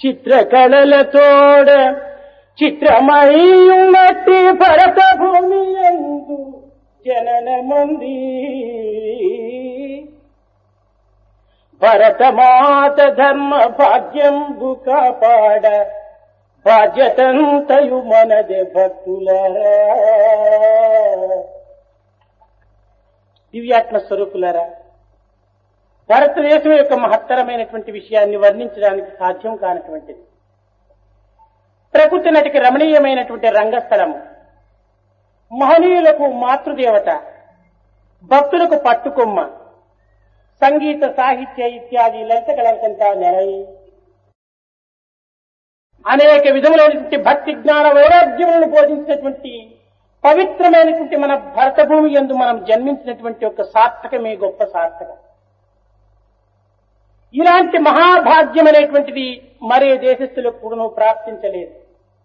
చిత్రకళలతోడ చిత్రమయ్యున్నట్టి భరత భూమి ఎందు జననమంది భరతమాత ధర్మ భాగ్యంబు కాపాడ బాధ్యతంతయు మనదే భక్తులరా దివ్యాత్మ స్వరూపులరా భారతదేశం యొక్క మహత్తరమైనటువంటి విషయాన్ని వర్ణించడానికి సాధ్యం కానటువంటిది ప్రకృతి నటికి రమణీయమైనటువంటి రంగస్థలము మహనీయులకు మాతృదేవత భక్తులకు పట్టుకొమ్మ సంగీత సాహిత్య ఇత్యాది లలిత కళలకంతా నెలై అనేక విధములైనటువంటి భక్తి జ్ఞాన వైరాగ్యములను బోధించినటువంటి పవిత్రమైనటువంటి మన భరత భూమి ఎందు మనం జన్మించినటువంటి ఒక సార్థకమే గొప్ప సార్థకం ఇలాంటి మహాభాగ్యం అనేటువంటిది మరే దేశస్థులకు కూడా ప్రాప్తించలేదు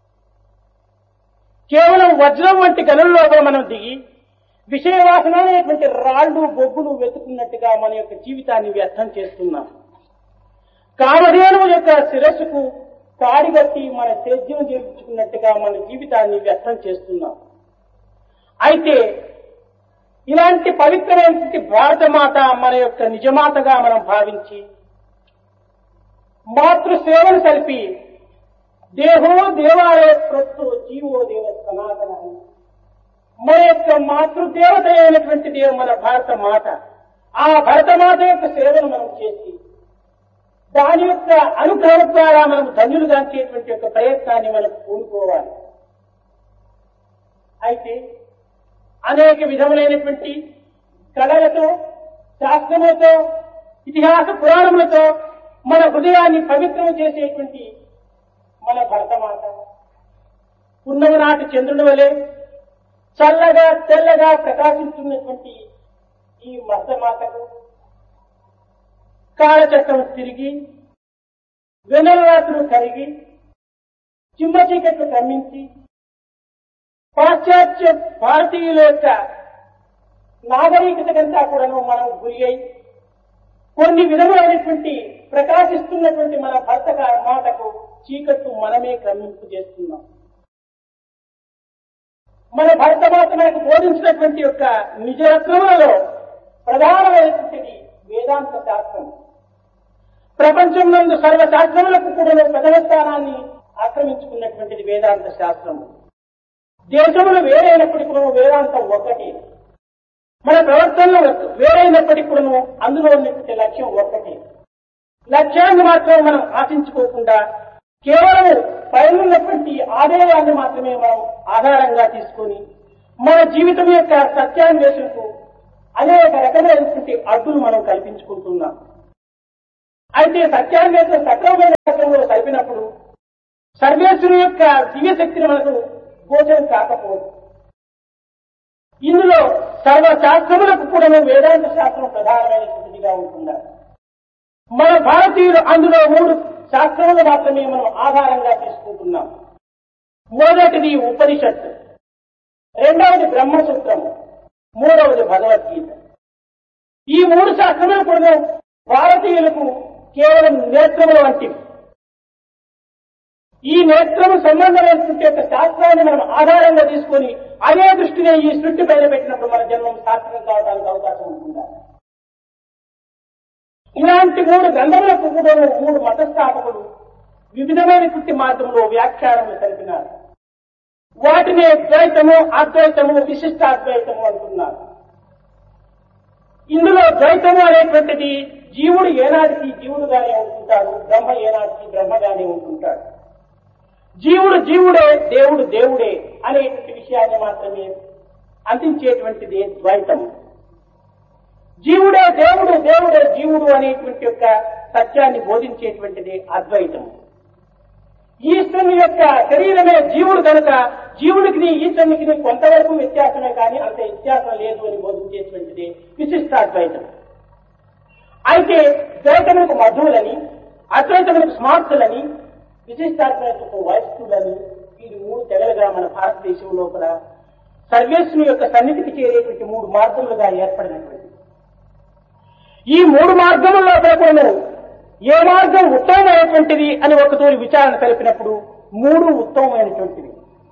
కేవలం వజ్రం వంటి గనుల్లో మనం దిగి విషయవాసన అనేటువంటి రాళ్ళు బొగ్గులు వెతుకున్నట్టుగా మన యొక్క జీవితాన్ని వ్యర్థం చేస్తున్నాం కామధేనువు యొక్క శిరస్సుకు తాడిగట్టి మన సేద్యం చేర్చుకున్నట్టుగా మన జీవితాన్ని వ్యర్థం చేస్తున్నాం అయితే ఇలాంటి పవిత్రమైనటువంటి భారతమాత మన యొక్క నిజమాతగా మనం భావించి మాతృ సేవను సలిపి దేహో దేవాలయ ప్రస్తు జీవో దేవ సనాతన మన యొక్క మాతృదేవత అయినటువంటి దేవ మన భారత మాత ఆ భరతమాత యొక్క సేవను మనం చేసి దాని యొక్క అనుగ్రహం ద్వారా మనం ధన్యులు గాంచేటువంటి యొక్క ప్రయత్నాన్ని మనం పూనుకోవాలి అయితే అనేక విధములైనటువంటి కళలతో శాస్త్రములతో ఇతిహాస పురాణములతో మన హృదయాన్ని పవిత్రం చేసేటువంటి మన భరతమాత పున్నమ నాటి చంద్రుని వలె చల్లగా తెల్లగా ప్రకాశిస్తున్నటువంటి ఈ మర్దమాతకు కాలచక్రం తిరిగి వెనరాత్రులు కరిగి చిమ్మ చీకట్లు కమ్మించి పాశ్చాత్య భారతీయుల యొక్క నాగరికత కంతా కూడాను మనం గురి అయి కొన్ని విధములైనటువంటి ప్రకాశిస్తున్నటువంటి మన భర్త మాటకు చీకట్టు మనమే క్రమింపు చేస్తున్నాం మన భర్త మాత మనకు బోధించినటువంటి యొక్క నిజరత్నములలో ప్రధానమైనటువంటిది వేదాంత శాస్త్రం ప్రపంచం నందు సర్వశాస్త్రములకు కూడా ప్రథమ స్థానాన్ని ఆక్రమించుకున్నటువంటిది వేదాంత శాస్త్రము దేశములు వేరైనప్పటికీ కూడా వేదాంతం ఒక్కటే మన ప్రవర్తనలు వేరైనప్పటికీ కూడా అందులో ఉన్నటువంటి లక్ష్యం ఒక్కటే లక్ష్యాన్ని మాత్రం మనం ఆశించుకోకుండా కేవలం పైనున్నటువంటి ఆదాయాన్ని మాత్రమే మనం ఆధారంగా తీసుకొని మన జీవితం యొక్క సత్యాన్వేషణకు అనేక రకమైనటువంటి అడ్డులు మనం కల్పించుకుంటున్నాం అయితే సత్యాన్వేషణ సక్రమమైన మార్గంలో కలిపినప్పుడు సర్వేశ్వరు యొక్క దివ్య శక్తిని మనకు గోచరం కాకపోవచ్చు ఇందులో సర్వశాస్త్రములకు కూడా వేదాంత శాస్త్రం ప్రధానమైనటువంటిదిగా ఉంటున్నారు మన భారతీయులు అందులో మూడు శాస్త్రములు మాత్రమే మనం ఆధారంగా తీసుకుంటున్నాం మొదటిది ఉపనిషత్తు రెండవది బ్రహ్మసూత్రము మూడవది భగవద్గీత ఈ మూడు శాస్త్రములు కూడా భారతీయులకు కేవలం నేత్రముల వంటివి ఈ నేత్రము సంబంధమైనటువంటి యొక్క శాస్త్రాన్ని మనం ఆధారంగా తీసుకొని అదే దృష్టిని ఈ సృష్టి పైన పెట్టినప్పుడు మన జన్మం సార్థకం కావడానికి అవకాశం ఉంటుందా ఇలాంటి మూడు గ్రంథములకు కూడా మూడు మతస్థాపకులు వివిధమైనటువంటి మార్గంలో వ్యాఖ్యానములు తెలిపినారు వాటిని ద్వైతము అద్వైతము విశిష్టాద్వైతము అంటున్నారు ఇందులో ద్వైతము అనేటువంటిది జీవుడు ఏనాటికి జీవుడుగానే ఉంటుంటాడు బ్రహ్మ ఏనాటికి బ్రహ్మగానే ఉంటుంటాడు జీవుడు జీవుడే దేవుడు దేవుడే అనేటువంటి విషయాన్ని మాత్రమే అందించేటువంటిది ద్వైతము జీవుడే దేవుడు దేవుడే జీవుడు అనేటువంటి యొక్క సత్యాన్ని బోధించేటువంటిది అద్వైతము ఈశ్వరుని యొక్క శరీరమే జీవుడు కనుక జీవుడికి ఈశ్వరునికి కొంతవరకు వ్యత్యాసమే కానీ అంత వ్యత్యాసం లేదు అని బోధించేటువంటిది విశిష్టాద్వైతం అయితే ద్వైతములకు మధువులని అద్వైతములకు స్మార్తులని విశిష్టాద్వైతకు వయస్సులని ఈ మూడు తెగలుగా మన భారతదేశం లోపల సర్వేశ్వరుని యొక్క సన్నిధికి చేరేటువంటి మూడు మార్గములుగా ఏర్పడినటువంటి ఈ మూడు మార్గముల లోపల కూడా ఏ మార్గం ఉత్తమమైనటువంటిది అని ఒకతోరి విచారణ తెలిపినప్పుడు మూడు ఉత్తమమైనటువంటివి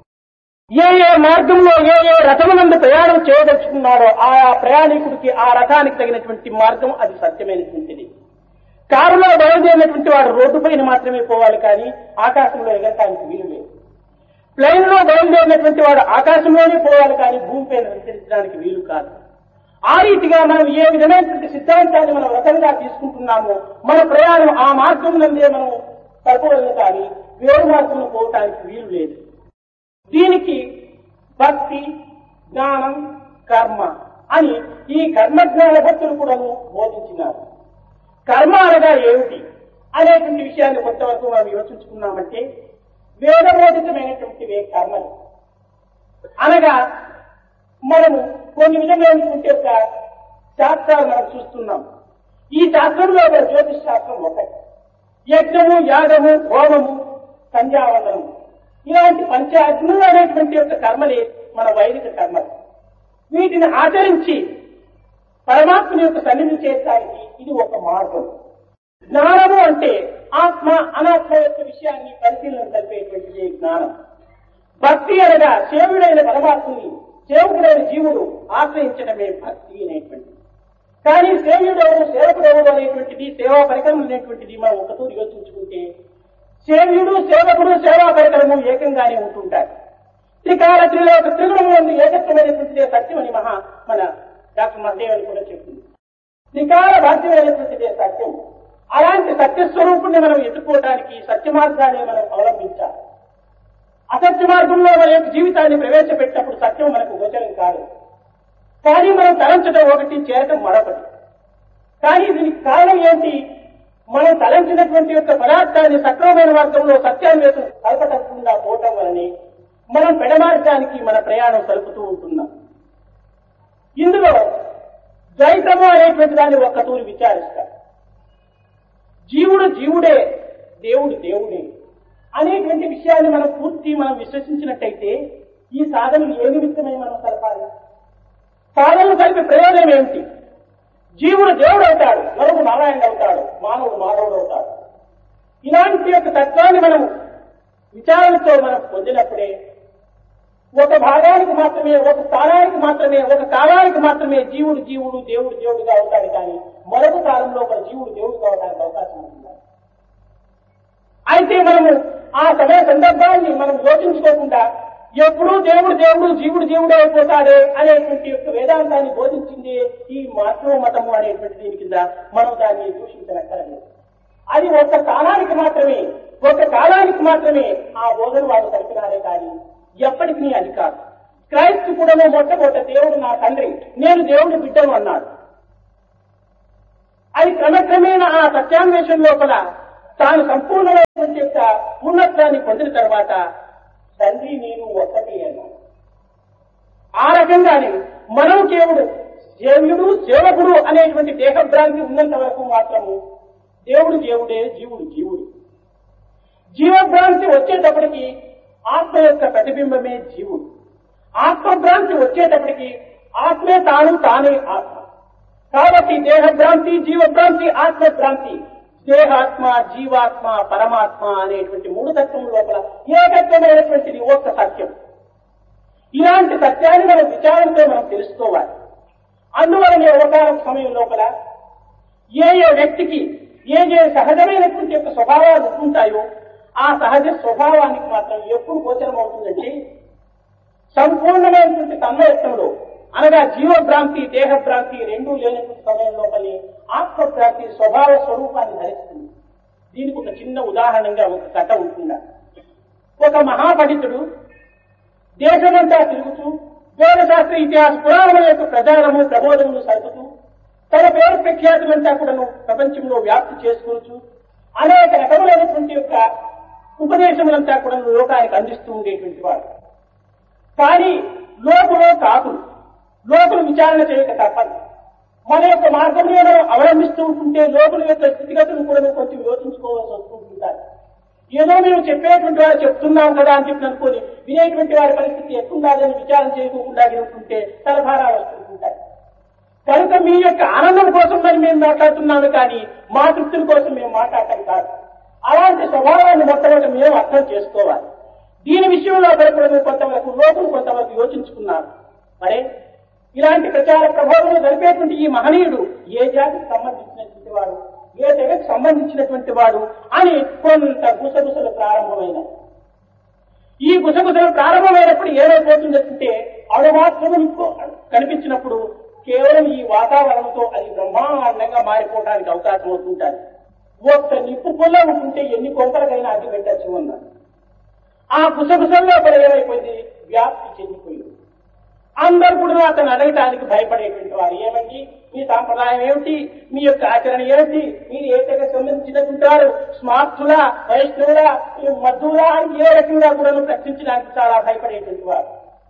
ఏ ఏ మార్గంలో ఏ ఏ రథమునందు ప్రయాణం చేయదలుచుకున్నాడో ఆయా ప్రయాణికుడికి ఆ రథానికి తగినటువంటి మార్గం అది సత్యమైనటువంటిది కారులో బయలుదేరినటువంటి వాడు రోడ్డు పైన మాత్రమే పోవాలి కానీ ఆకాశంలో ఎగరటానికి వీలు లేదు ప్లైన్ లో బయలుదేరినటువంటి వాడు ఆకాశంలోనే పోవాలి కానీ భూమిపైన సంచరించడానికి వీలు కాదు ఆ రీతిగా మనం ఏ విధమైనటువంటి సిద్ధాంతాన్ని మనం రకంగా తీసుకుంటున్నామో మన ప్రయాణం ఆ మార్గం నందే మనం సరిపోలేదు కానీ వేరు మార్గంలో పోవటానికి వీలు లేదు దీనికి భక్తి జ్ఞానం కర్మ అని ఈ కర్మజ్ఞాన భక్తులు కూడా బోధించినారు కర్మ అనగా ఏమిటి అనేటువంటి విషయాన్ని కొంతవరకు మనం యోచించుకున్నామంటే వేదబోధితమైనటువంటివే కర్మలు అనగా మనము కొన్ని విధమైనటువంటి యొక్క శాస్త్రాలు మనం చూస్తున్నాం ఈ శాస్త్రంలో ఒక జ్యోతిష్ శాస్త్రం ఒకటి యజ్ఞము యాగము హోమము సంధ్యావందనము ఇలాంటి పంచాగ్నులు అనేటువంటి యొక్క కర్మలే మన వైదిక కర్మలు వీటిని ఆచరించి పరమాత్మని యొక్క సన్నిధి చేయడానికి ఇది ఒక మార్గం జ్ఞానము అంటే ఆత్మ అనాత్మ యొక్క విషయాన్ని పరిశీలన కలిపేటువంటిది జ్ఞానం భక్తి అనగా సేవుడైన పరమాత్మని సేవకుడైన జీవుడు ఆశ్రయించడమే భక్తి అనేటువంటిది కానీ సేవ్యుడెవరు సేవకుడెవరు అనేటువంటిది సేవా పరికరం అనేటువంటిది మనం ఒకతూరు యోచించుకుంటే సేవ్యుడు సేవకుడు సేవా పరికరము ఏకంగానే ఉంటుంటారు త్రికాల త్రిలోక త్రిగుణములందు ఏకత్వమైనటువంటిదే సత్యమని మహా మన డాక్టర్ మహదేవని కూడా చెప్పింది త్రికాల బాధ్యమైనటువంటిదే సత్యం అలాంటి సత్యస్వరూపుణ్ణి మనం ఎత్తుకోవడానికి సత్య మార్గాన్ని మనం అవలంబించాలి అసత్య మార్గంలో మన యొక్క జీవితాన్ని ప్రవేశపెట్టినప్పుడు సత్యం మనకు గోచరం కాదు కానీ మనం తలంచడం ఒకటి చేరటం మరొకటి కానీ దీనికి కారణం ఏంటి మనం తలంచినటువంటి యొక్క పదార్థాన్ని సక్రమమైన మార్గంలో సత్యాన్వేషం కలపటకుండా పోవటం వలనే మనం పెడమార్గానికి మన ప్రయాణం సలుపుతూ ఉంటున్నాం ఇందులో ద్వైతము అనేటువంటి దాన్ని ఒక్క తూరి విచారిస్తారు జీవుడు జీవుడే దేవుడు దేవుడే అనేటువంటి విషయాన్ని మనం పూర్తి మనం విశ్వసించినట్టయితే ఈ సాధనలు ఏ నిమిత్తమై మనం కలపాలి సాధనలు కలిపి ప్రయోజనం ఏమిటి జీవుడు దేవుడు అవుతాడు నరుడు నారాయణుడు అవుతాడు మానవుడు మానవుడు అవుతాడు ఇలాంటి యొక్క తత్వాన్ని మనం విచారణతో మనం పొందినప్పుడే ఒక భాగానికి మాత్రమే ఒక స్థానానికి మాత్రమే ఒక కాలానికి మాత్రమే జీవుడు జీవుడు దేవుడు దేవుడుగా అవుతాడు కానీ మరొక కాలంలో ఒక జీవుడు దేవుడు కావడానికి అవకాశం ఉంటుంది అయితే మనము ఆ సమయ సందర్భాన్ని మనం యోచించుకోకుండా ఎప్పుడూ దేవుడు దేవుడు జీవుడు జీవుడు అయిపోతాడే అనేటువంటి యొక్క వేదాంతాన్ని బోధించింది ఈ మాతృ మతము అనేటువంటి దీని కింద మనం దాన్ని దూషించనక్కర్లేదు అది ఒక కాలానికి మాత్రమే ఒక కాలానికి మాత్రమే ఆ బోధన వాళ్ళు కలిపినారే కానీ ఎప్పటికీ అది కాదు క్రైస్తు కూడా మొట్టమొదట దేవుడు నా తండ్రి నేను దేవుడి బిడ్డను అన్నాడు అది క్రమక్రమేణా ఆ సత్యాన్వేషణ లోపల తాను సంపూర్ణమైనటువంటి యొక్క పూర్ణత్వాన్ని పొందిన తర్వాత తండ్రి నేను ఒక్కటి అన్నాడు ఆ రకంగానే మనం కేవుడు సేవ్యుడు సేవకుడు అనేటువంటి దేహభ్రాంతి ఉన్నంత వరకు మాత్రము దేవుడు దేవుడే జీవుడు జీవుడు జీవభ్రాంతి వచ్చేటప్పటికి ఆత్మ యొక్క ప్రతిబింబమే జీవుడు ఆత్మభ్రాంతి వచ్చేటప్పటికి ఆత్మే తాను తానే ఆత్మ కాబట్టి దేహభ్రాంతి జీవభ్రాంతి ఆత్మభ్రాంతి దేహాత్మ జీవాత్మ పరమాత్మ అనేటువంటి మూడు తత్వం లోపల ఏకత్వమైనటువంటిది ఒక్క సత్యం ఇలాంటి సత్యాన్ని మనం విచారంతో మనం తెలుసుకోవాలి అందువలనే ఒకనొక సమయం లోపల ఏ ఏ వ్యక్తికి ఏ ఏ సహజమైనటువంటి యొక్క స్వభావాలు ఉంటాయో ఆ సహజ స్వభావానికి మాత్రం ఎప్పుడు గోచరం అవుతుందంటే సంపూర్ణమైనటువంటి తన్మయత్వంలో అనగా జీవభ్రాంతి దేహభ్రాంతి రెండూ లేనటువంటి సమయం లోపలి ఆత్మభ్రాంతి స్వభావ స్వరూపాన్ని ధరిస్తుంది దీనికి ఒక చిన్న ఉదాహరణగా ఒక కథ ఉంటుందా ఒక మహాపండితుడు దేశమంతా తిరుగుతూ వేదశాస్త్ర ఇతిహాస పురాణముల యొక్క ప్రచారము ప్రబోధములు సరుపుతూ తన పేరు ప్రఖ్యాతులంతా కూడాను ప్రపంచంలో వ్యాప్తి చేసుకోవచ్చు అనేక రకములైనటువంటి యొక్క ఉపదేశములంతా కూడా లోకానికి అందిస్తూ ఉండేటువంటి వాడు కానీ లోకులో కాకులు లోకులు విచారణ చేయక తప్పదు మన యొక్క మార్గంలో మనం అవలంబిస్తూ ఉంటుంటే లోకుల యొక్క స్థితిగతులు కూడా కొంచెం యోచించుకోవాల్సి వస్తుంటారు ఏదో మేము చెప్పేటువంటి వారు చెప్తున్నాం కదా అని చెప్పి అనుకోని వినేటువంటి వారి పరిస్థితి ఎట్లుండాలని విచారం చేయకుండా ఉంటుంటే తలభారాలు వస్తుంటాయి కనుక మీ యొక్క ఆనందం కోసం మరి మేము మాట్లాడుతున్నాము కానీ మా తృప్తుల కోసం మేము మాట్లాడటం కాదు అలాంటి స్వభావాన్ని మొట్టమొదటి మేము అర్థం చేసుకోవాలి దీని విషయంలో భయపడము కొంతవరకు లోపం కొంతవరకు యోచించుకున్నారు మరే ఇలాంటి ప్రచార ప్రభావం జరిపేటువంటి ఈ మహనీయుడు ఏ జాతికి సంబంధించినటువంటి వాడు ఏ తెగకు సంబంధించినటువంటి వాడు అని కొంత గుసగుసలు ప్రారంభమైనాయి ఈ గుసగుసలు ప్రారంభమైనప్పుడు ఏమైపోతుందంటే అడు మాత్రమే ఇంకో కనిపించినప్పుడు కేవలం ఈ వాతావరణంతో అది బ్రహ్మాండంగా మారిపోవడానికి అవకాశం అవుతుంటారు ఒక్క నిప్పు పొల్ల ఉంటుంటే ఎన్ని కొంపలకైనా అడ్డు పెట్టచ్చు అన్నారు ఆ గుసగుసల్లో కూడా ఏమైపోయింది వ్యాప్తి చెందిపోయింది అందరూ కూడా అతను అడగటానికి భయపడేటువంటి వారు ఏమండి మీ సాంప్రదాయం ఏమిటి మీ యొక్క ఆచరణ ఏమిటి మీరు ఏ తెగ సంబంధించినట్టుంటారు స్మార్తులా వైష్ణవులా మధురా అని ఏ రకంగా కూడా ప్రశ్నించడానికి చాలా భయపడేటువంటి వారు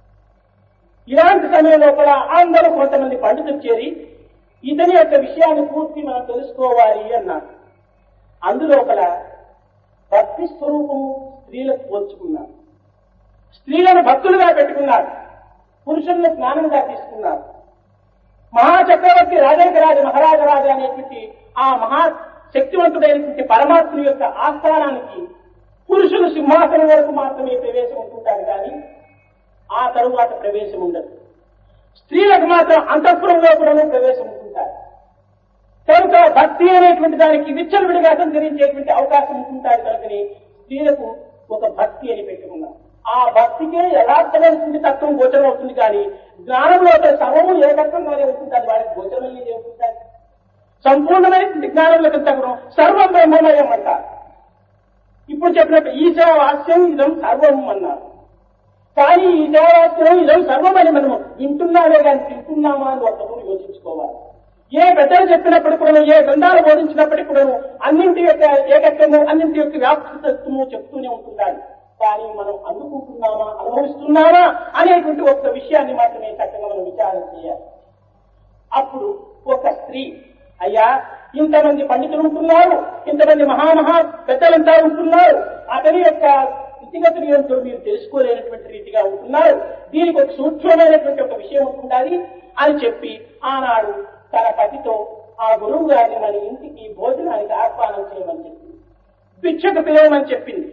ఇలాంటి సమయం లోపల అందరూ కొంతమంది పండితులు చేరి ఇతని యొక్క విషయాన్ని పూర్తి మనం తెలుసుకోవాలి అన్నారు అందులోపల భక్తి స్వరూపము స్త్రీలకు పోల్చుకున్నారు స్త్రీలను భక్తులుగా పెట్టుకున్నారు పురుషులను స్నానంగా తీసుకున్నారు మహాచక్రవర్తి రాజేంద్రరాజు మహారాజరాజు అనేటువంటి ఆ మహా శక్తివంతుడైనటువంటి పరమాత్మ యొక్క ఆస్థానానికి పురుషులు సింహాసనం వరకు మాత్రమే ప్రవేశం ఉంటుంటారు కానీ ఆ తరువాత ప్రవేశం ఉండదు స్త్రీలకు మాత్రం అంతఃపురంలో కూడా ప్రవేశం ఉంటుంటారు కనుక భక్తి అనేటువంటి దానికి విచ్చలవిడిగా సంచరించేటువంటి అవకాశం ఉంటుంటారు కనుకని స్త్రీలకు ఒక భక్తి అని పెట్టుకున్నారు ఆ భక్తికే యథార్థమైనటువంటి తత్వం గోచరం అవుతుంది కానీ జ్ఞానంలో సర్వము ఏకత్వంగానే ఉంటుంటుంది వాడికి గోచరం అనేది ఉంటుంది సంపూర్ణమైనటువంటి జ్ఞానంలో తగ్గడం సర్వం బ్రహ్మమయం అంటారు ఇప్పుడు చెప్పినట్టు ఈశావాస్యం ఇదం సర్వం అన్నారు కానీ ఈశావాస్యం ఇదం సర్వం అని మనము వింటున్నామే కానీ తింటున్నామా అని ఒక్కరు యోచించుకోవాలి ఏ పెద్దలు చెప్పినప్పుడు కూడా ఏ గ్రంథాలు బోధించినప్పటికీ కూడా అన్నింటి యొక్క ఏకత్వము అన్నింటి యొక్క వ్యాప్తిత్వము చెప్తూనే ఉంటున్నాడు కానీ మనం అందుకుంటున్నామా అనుభవిస్తున్నామా అనేటువంటి ఒక విషయాన్ని మాత్రమే చక్కగా మనం విచారం చేయాలి అప్పుడు ఒక స్త్రీ అయ్యా ఇంతమంది పండితులు ఉంటున్నారు ఇంతమంది మహామహా పెద్దలంతా ఉంటున్నారు అతని యొక్క స్థితిగతులు ఏమిటో మీరు తెలుసుకోలేనటువంటి రీతిగా ఉంటున్నారు దీనికి ఒక సూక్ష్మమైనటువంటి ఒక విషయం ఉంటుండాలి అని చెప్పి ఆనాడు తన పతితో ఆ గురువు గారిని మన ఇంటికి భోజనానికి ఆహ్వానం చేయమని చెప్పింది భిక్షకు పిలవమని చెప్పింది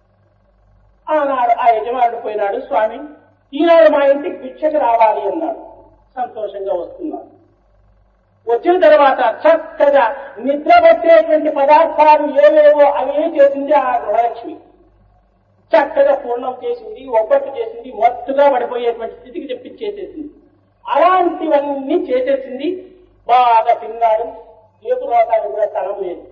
ఆనాడు ఆ యజమానుడు పోయినాడు స్వామి ఈనాడు మా ఇంటికి భిక్షకు రావాలి అన్నాడు సంతోషంగా వస్తున్నాడు వచ్చిన తర్వాత చక్కగా నిద్రపట్టేటువంటి పదార్థాలు ఏవేవో అవే చేసింది ఆ గృహలక్ష్మి చక్కగా పూర్ణం చేసింది ఒబ్బట్టు చేసింది మొత్తుగా పడిపోయేటువంటి స్థితికి చెప్పించేసేసింది అలాంటివన్నీ చేసేసింది బాగా తిన్నాడు ఏపు రావటానికి కూడా స్థలం లేదు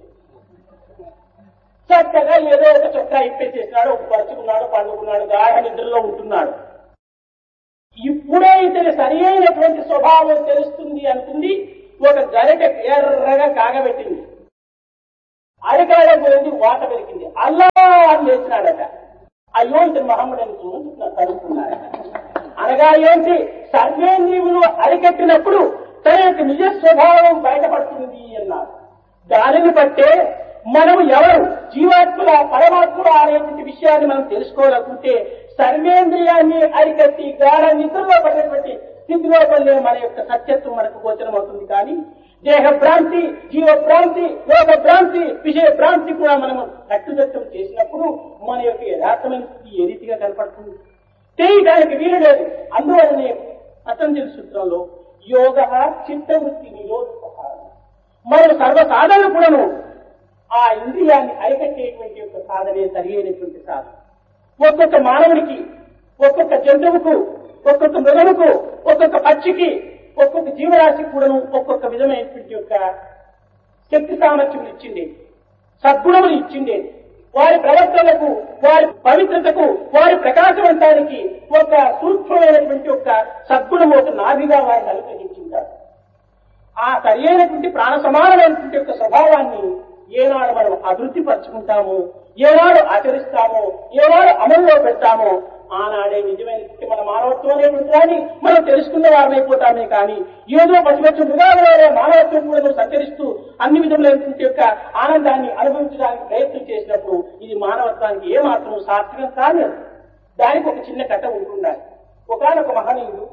చక్కగా ఏదో ఒక చొక్కా ఇప్పేసేసినాడు ఒక పరుచుకున్నాడు పండుకున్నాడు గాఢ నిద్రలో ఉంటున్నాడు ఇప్పుడే ఇతని సరి అయినటువంటి స్వభావం తెలుస్తుంది అనుకుంది ఒక గరిట ఎర్రగా కాగబెట్టింది అరికాడ గురించి వాత పెరిగింది అల్లా అని లేచినాడట అయ్యో ఇతను మహమ్మద్ అని కనుక్కున్నాడు అనగా ఏంటి సర్వేంద్రియులు అరికట్టినప్పుడు తన యొక్క నిజ స్వభావం బయటపడుతుంది అన్నారు దానిని బట్టే మనం ఎవరు జీవాత్మల పరమాత్మల అనేటువంటి విషయాన్ని మనం తెలుసుకోవాలనుకుంటే సర్వేంద్రియాన్ని అరికట్టి గాఢ నిద్రలో పడినటువంటి స్థితిలో పడిన మన యొక్క సత్యత్వం మనకు గోచరం అవుతుంది కానీ దేహ భ్రాంతి జీవ భ్రాంతి లోక భ్రాంతి విషయ భ్రాంతి కూడా మనము కట్టుదట్టం చేసినప్పుడు మన యొక్క యథార్థమైన స్థితి ఏ రీతిగా కనపడుతుంది చేయడానికి వీలు లేదు అందువలనే పతంజలి సూత్రంలో యోగ చిత్తవృత్తి నిరోధక మరియు సర్వ సాధనలు కూడాను ఆ ఇంద్రియాన్ని అరికట్టేటువంటి యొక్క సాధనే సరియైనటువంటి సాధన ఒక్కొక్క మానవుడికి ఒక్కొక్క జంతువుకు ఒక్కొక్క మృగముకు ఒక్కొక్క పక్షికి ఒక్కొక్క జీవరాశికి కూడాను ఒక్కొక్క విధమైనటువంటి యొక్క శక్తి సామర్థ్యం ఇచ్చింది సద్గుణములు ఇచ్చింది వారి ప్రవర్తనకు వారి పవిత్రతకు వారి ప్రకాశవంతానికి ఒక సూక్ష్మమైనటువంటి ఒక సద్గుణము ఒక నాభిగా వారిని అనుగ్రహించింటారు ఆ సరియైనటువంటి ప్రాణ సమానమైనటువంటి యొక్క స్వభావాన్ని ఏనాడు మనం అభివృద్ధి పరుచుకుంటాము ఏనాడు ఆచరిస్తామో ఏనాడు అమల్లో పెడతామో ఆనాడే నిజమైన మన మానవత్వం అనేటువంటి దాన్ని మనం తెలుసుకున్న వారమైపోతామే కానీ ఏదో పసివచ్చి మృగాలలోనే మానవత్వం కూడా సంచరిస్తూ అన్ని విధములైనటువంటి యొక్క ఆనందాన్ని అనుభవించడానికి ప్రయత్నం చేసినప్పుడు ఇది మానవత్వానికి ఏమాత్రం సాత్వికం కాలేదు దానికి ఒక చిన్న కథ ఉంటుండాలి ఒకనొక మహనీయుడు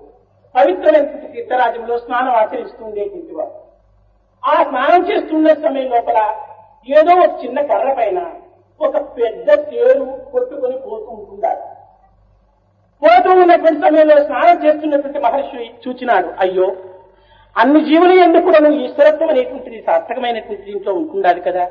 పవిత్రమైనటువంటి తీర్థరాజ్యంలో స్నానం ఆచరిస్తూ ఉండేటువంటి వాడు ఆ స్నానం చేస్తున్న సమయం లోపల ఏదో ఒక చిన్న కర్ర పైన ఒక పెద్ద తేరు కొట్టుకొని పోతూ ఉంటున్నాడు పోతూ ఉన్నటువంటి సమయంలో స్నానం చేస్తున్నటువంటి మహర్షి చూచినాడు అయ్యో అన్ని జీవులు ఎందుకు కూడా ఈశ్వరత్వం అనేటువంటిది సార్థకమైనటువంటి దీంట్లో ఉంటుండాలి కదా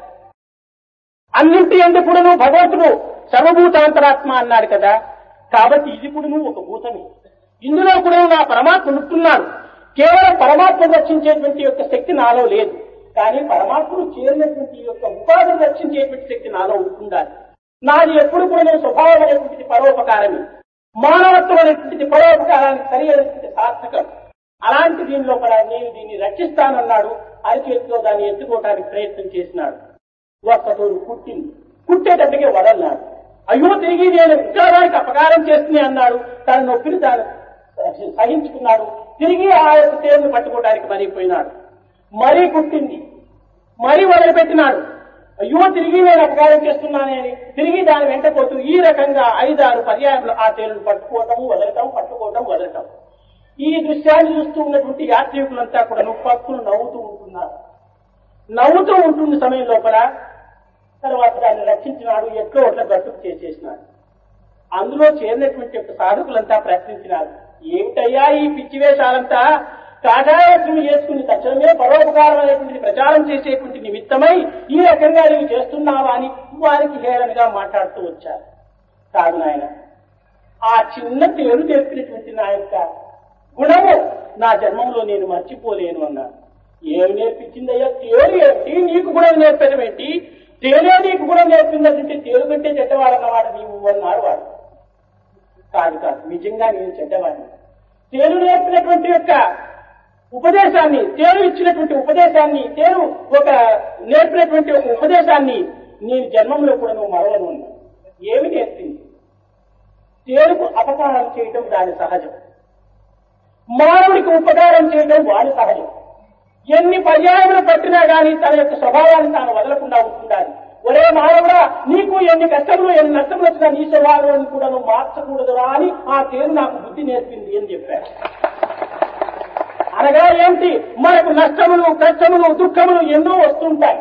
అన్నింటి ఎందుకు కూడా భగవంతుడు సర్వభూతాంతరాత్మ అన్నాడు కదా కాబట్టి ఇది కూడా ఒక భూతమే ఇందులో కూడా నా పరమాత్మ ఉంటున్నాడు కేవలం పరమాత్మ రక్షించేటువంటి యొక్క శక్తి నాలో లేదు కానీ పరమాత్మను చేరినటువంటి ఈ యొక్క ఉపాధిని రక్షించేటువంటి శక్తి నాలో ఉంటుండాలి నాది ఎప్పుడు కూడా నేను స్వభావం అనేటువంటిది పరోపకారమే మానవత్వం అనేటువంటిది పరోపకారానికి సరి అయినటువంటి సార్థకం అలాంటి దీనిలో కూడా నేను దీన్ని రక్షిస్తానన్నాడు అరిచేతిలో దాన్ని ఎత్తుకోవడానికి ప్రయత్నం చేసినాడు ఒక్కతోడు కుట్టింది కుట్టేటట్టుగా వదలన్నాడు అయ్యో తిరిగి నేను విచారానికి అపకారం చేస్తుంది అన్నాడు తన నొప్పిని తాను సహించుకున్నాడు తిరిగి ఆ యొక్క తేరును పట్టుకోవడానికి మరీ పోయినాడు మరీ కుట్టింది మరీ వదిలిపెట్టినాడు అయ్యో తిరిగి నేను అపకారం చేస్తున్నానని తిరిగి దాని వెంట పోతూ ఈ రకంగా ఐదారు పర్యాయాలు ఆ తేలును పట్టుకోవటం వదలటం పట్టుకోవటం వదలటం ఈ దృశ్యాన్ని చూస్తూ ఉన్నటువంటి యాత్రికులంతా కూడా పక్కులు నవ్వుతూ ఉంటున్నారు నవ్వుతూ ఉంటున్న సమయం లోపల తర్వాత దాన్ని రక్షించినాడు ఎట్లో అట్లా గట్టుకు చేసేసినాడు అందులో చేరినటువంటి యొక్క సాధకులంతా ప్రశ్నించినారు ఏమిటయ్యా ఈ పిచ్చి వేషాలంతా కాషాయత్వం చేసుకుని తక్షణమే పరోపకారం అనేటువంటి ప్రచారం చేసేటువంటి నిమిత్తమై ఈ రకంగా నీవు చేస్తున్నావా అని వారికి హేళనగా మాట్లాడుతూ వచ్చారు కాదు నాయన ఆ చిన్న తేరు నేర్పినటువంటి నా యొక్క గుణము నా జన్మంలో నేను మర్చిపోలేను అన్నాను ఏమి నేర్పించిందయ్యా తేరు ఏంటి నీకు కూడా నేర్పడం ఏంటి తేలే నీకు కూడా నేర్పిందంటే తేరు కంటే చెడ్డవాడన్నవాడు నీవు అన్నాడు వాడు కాదు కాదు నిజంగా నేను చెడ్డవాడిని తేరు నేర్పినటువంటి యొక్క ఉపదేశాన్ని తేరు ఇచ్చినటువంటి ఉపదేశాన్ని తేరు ఒక నేర్పినటువంటి ఒక ఉపదేశాన్ని నేను జన్మంలో కూడా నువ్వు మరవను ఉన్నా ఏమి నేర్పింది తేరుకు అపకారం చేయటం దాని సహజం మానవుడికి ఉపకారం చేయడం వాడి సహజం ఎన్ని పర్యాయములు పట్టినా గాని తన యొక్క స్వభావాన్ని తాను వదలకుండా ఉంటుండాలి ఒరే మానవుడా నీకు ఎన్ని కష్టములు ఎన్ని నష్టములు వచ్చినా నీ స్వభావాన్ని కూడా నువ్వు మార్చకూడదురా అని ఆ తేరు నాకు బుద్ధి నేర్పింది అని చెప్పారు అనగా ఏంటి మనకు నష్టములు కష్టములు దుఃఖములు ఎన్నో వస్తుంటాయి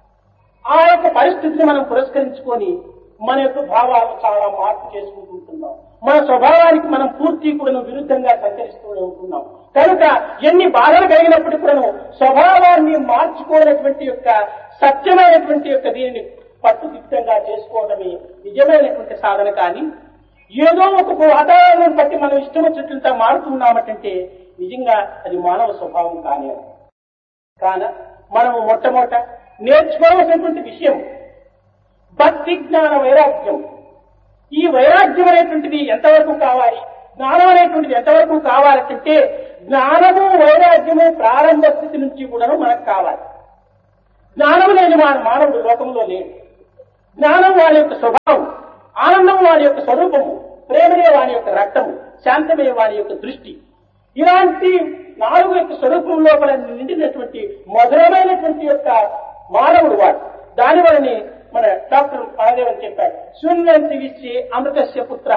ఆ యొక్క పరిస్థితిని మనం పురస్కరించుకొని మన యొక్క భావాలు చాలా మార్పు చేసుకుంటూ ఉంటున్నాం మన స్వభావానికి మనం పూర్తి కూడా విరుద్ధంగా సంచరిస్తూ ఉంటున్నాం కనుక ఎన్ని బాధలు కలిగినప్పటికీ కూడా స్వభావాన్ని మార్చుకోనటువంటి యొక్క సత్యమైనటువంటి యొక్క దీనిని పట్టుదిట్టంగా చేసుకోవడమే నిజమైనటువంటి సాధన కానీ ఏదో ఒక వాతావరణం బట్టి మనం ఇష్టం వచ్చినట్లంతా మారుతున్నామంటే నిజంగా అది మానవ స్వభావం కానీ కాన మనము మొట్టమొదట నేర్చుకోవలసినటువంటి విషయం భక్తి జ్ఞాన వైరాగ్యం ఈ వైరాగ్యం అనేటువంటిది ఎంతవరకు కావాలి జ్ఞానం అనేటువంటిది ఎంతవరకు కావాలంటే జ్ఞానము వైరాగ్యము ప్రారంభ స్థితి నుంచి కూడా మనకు కావాలి జ్ఞానం లేని వాడు మానవుడు లోకంలో లేడు జ్ఞానం వాడి యొక్క స్వభావం ఆనందం వాడి యొక్క స్వరూపము ప్రేమనే వాడి యొక్క రక్తము శాంతమే వాడి యొక్క దృష్టి ఇలాంటి నాలుగు యొక్క స్వరూపం లోపల నిండినటువంటి మధురమైనటువంటి యొక్క మానవుడు వాడు దాని వలని మన డాక్టర్ మహాదేవన్ చెప్పాడు శూన్యంతి విశ్వే అమృతస్య పుత్ర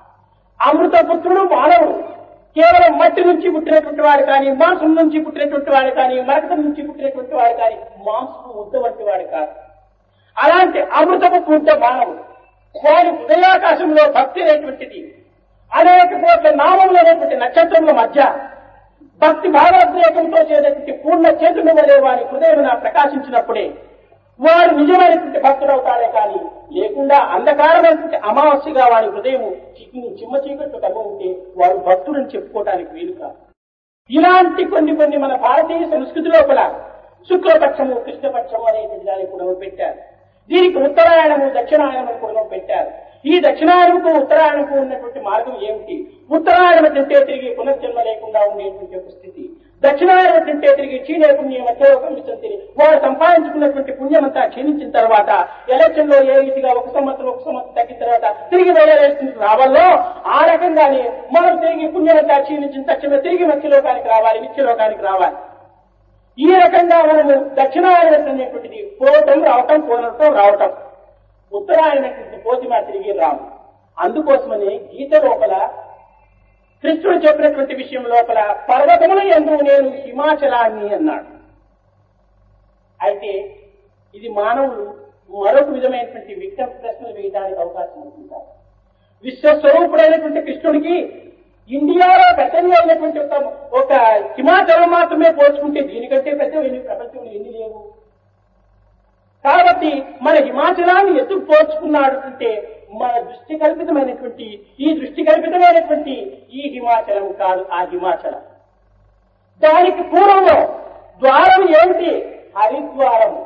అమృత పుత్రుడు మానవుడు కేవలం మట్టి నుంచి పుట్టినటువంటి వాడు కానీ మాంసం నుంచి పుట్టినటువంటి వాడు కానీ మరకతం నుంచి పుట్టినటువంటి వాడు కానీ మాంసం ముద్ద వంటి వాడు కాదు అలాంటి అమృతపు పుట్ట మానవుడు వారి హృదయాకాశంలో భక్తి అనేటువంటిది అనేక కోట్ల నామములు అనేటువంటి నక్షత్రముల మధ్య భక్తి భావోద్రేకంతో చేసేటువంటి పూర్ణ చేతుల వలె వారి హృదయం ప్రకాశించినప్పుడే వాడు నిజమైనటువంటి భక్తుడు అవుతాడే కానీ లేకుండా అంధకారమైనటువంటి అమావాస్యగా వాడి హృదయం చిక్కిని చిమ్మ చీకట్లు కమ్మ ఉంటే వాడు భక్తుడని చెప్పుకోవడానికి వీలు కాదు ఇలాంటి కొన్ని కొన్ని మన భారతీయ సంస్కృతి లోపల శుక్లపక్షము కృష్ణపక్షము అనేటువంటి దాన్ని కూడా పెట్టారు దీనికి ఉత్తరాయణము దక్షిణాయనము కూడా పెట్టారు ఈ దక్షిణాయనముకు ఉత్తరాయణకు ఉన్నటువంటి మార్గం ఏమిటి ఉత్తరాయణం తింటే తిరిగి పునర్జన్మ లేకుండా ఉండేటువంటి ఒక స్థితి దక్షిణాయనం తింటే తిరిగి క్షీణే పుణ్యం మధ్యలోకం విశ్రంతి వాడు సంపాదించుకున్నటువంటి పుణ్యం అంతా క్షీణించిన తర్వాత ఎలక్షన్ లో ఏ రీతిగా ఒక సంవత్సరం ఒక సంవత్సరం తగ్గిన తర్వాత తిరిగి వేరే రావాలో ఆ రకంగానే మనం తిరిగి పుణ్యం అంతా క్షీణించిన తక్షణమే తిరిగి మధ్యలోకానికి రావాలి నిత్యలోకానికి రావాలి ఈ రకంగా మనము దక్షిణాయనం అనేటువంటిది పోవటం రావటం పోనటం రావటం ఉత్తరాయణటువంటి పోతి మా తిరిగి రాము అందుకోసమని గీత లోపల కృష్ణుడు చెప్పినటువంటి విషయం లోపల పర్వతముల ఎందు నేను హిమాచలాన్ని అన్నాడు అయితే ఇది మానవులు మరొక విధమైనటువంటి విజ్ఞాన ప్రశ్నలు వేయడానికి అవకాశం ఉంటుంటారు విశ్వస్వరూపుడైనటువంటి కృష్ణుడికి ఇండియాలో పెద్దది అయినటువంటి ఒక ఒక హిమాచలం మాత్రమే పోల్చుకుంటే దీనికంటే పెద్దవి ప్రపంచంలో ఎన్ని లేవు కాబట్టి మన హిమాచలాన్ని ఎందుకు పోల్చుకున్నాడు అంటే మన దృష్టి కల్పితమైనటువంటి ఈ దృష్టి కల్పితమైనటువంటి ఈ హిమాచలం కాదు ఆ హిమాచలం దానికి పూర్వంలో ద్వారం ఏమిటి హరిద్వారము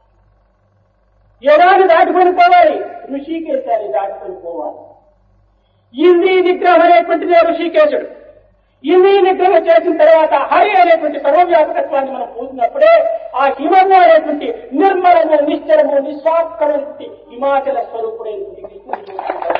ఎడారి దాటుకొని పోవాలి ఋషికేశాన్ని దాటుకొని పోవాలి ఇంద్రీ నిగ్రహం అనేటువంటిదే ఋషికేశుడు ఇంద్రీ నిగ్రహం చేసిన తర్వాత హరి అనేటువంటి సర్వవ్యాపకత్వాన్ని మనం పూసినప్పుడే ఆ హిమము అనేటువంటి నిర్మలము నిశ్చలము నిస్వార్థమైనటువంటి హిమాచల స్వరూపుడైనటువంటి కృష్ణుడు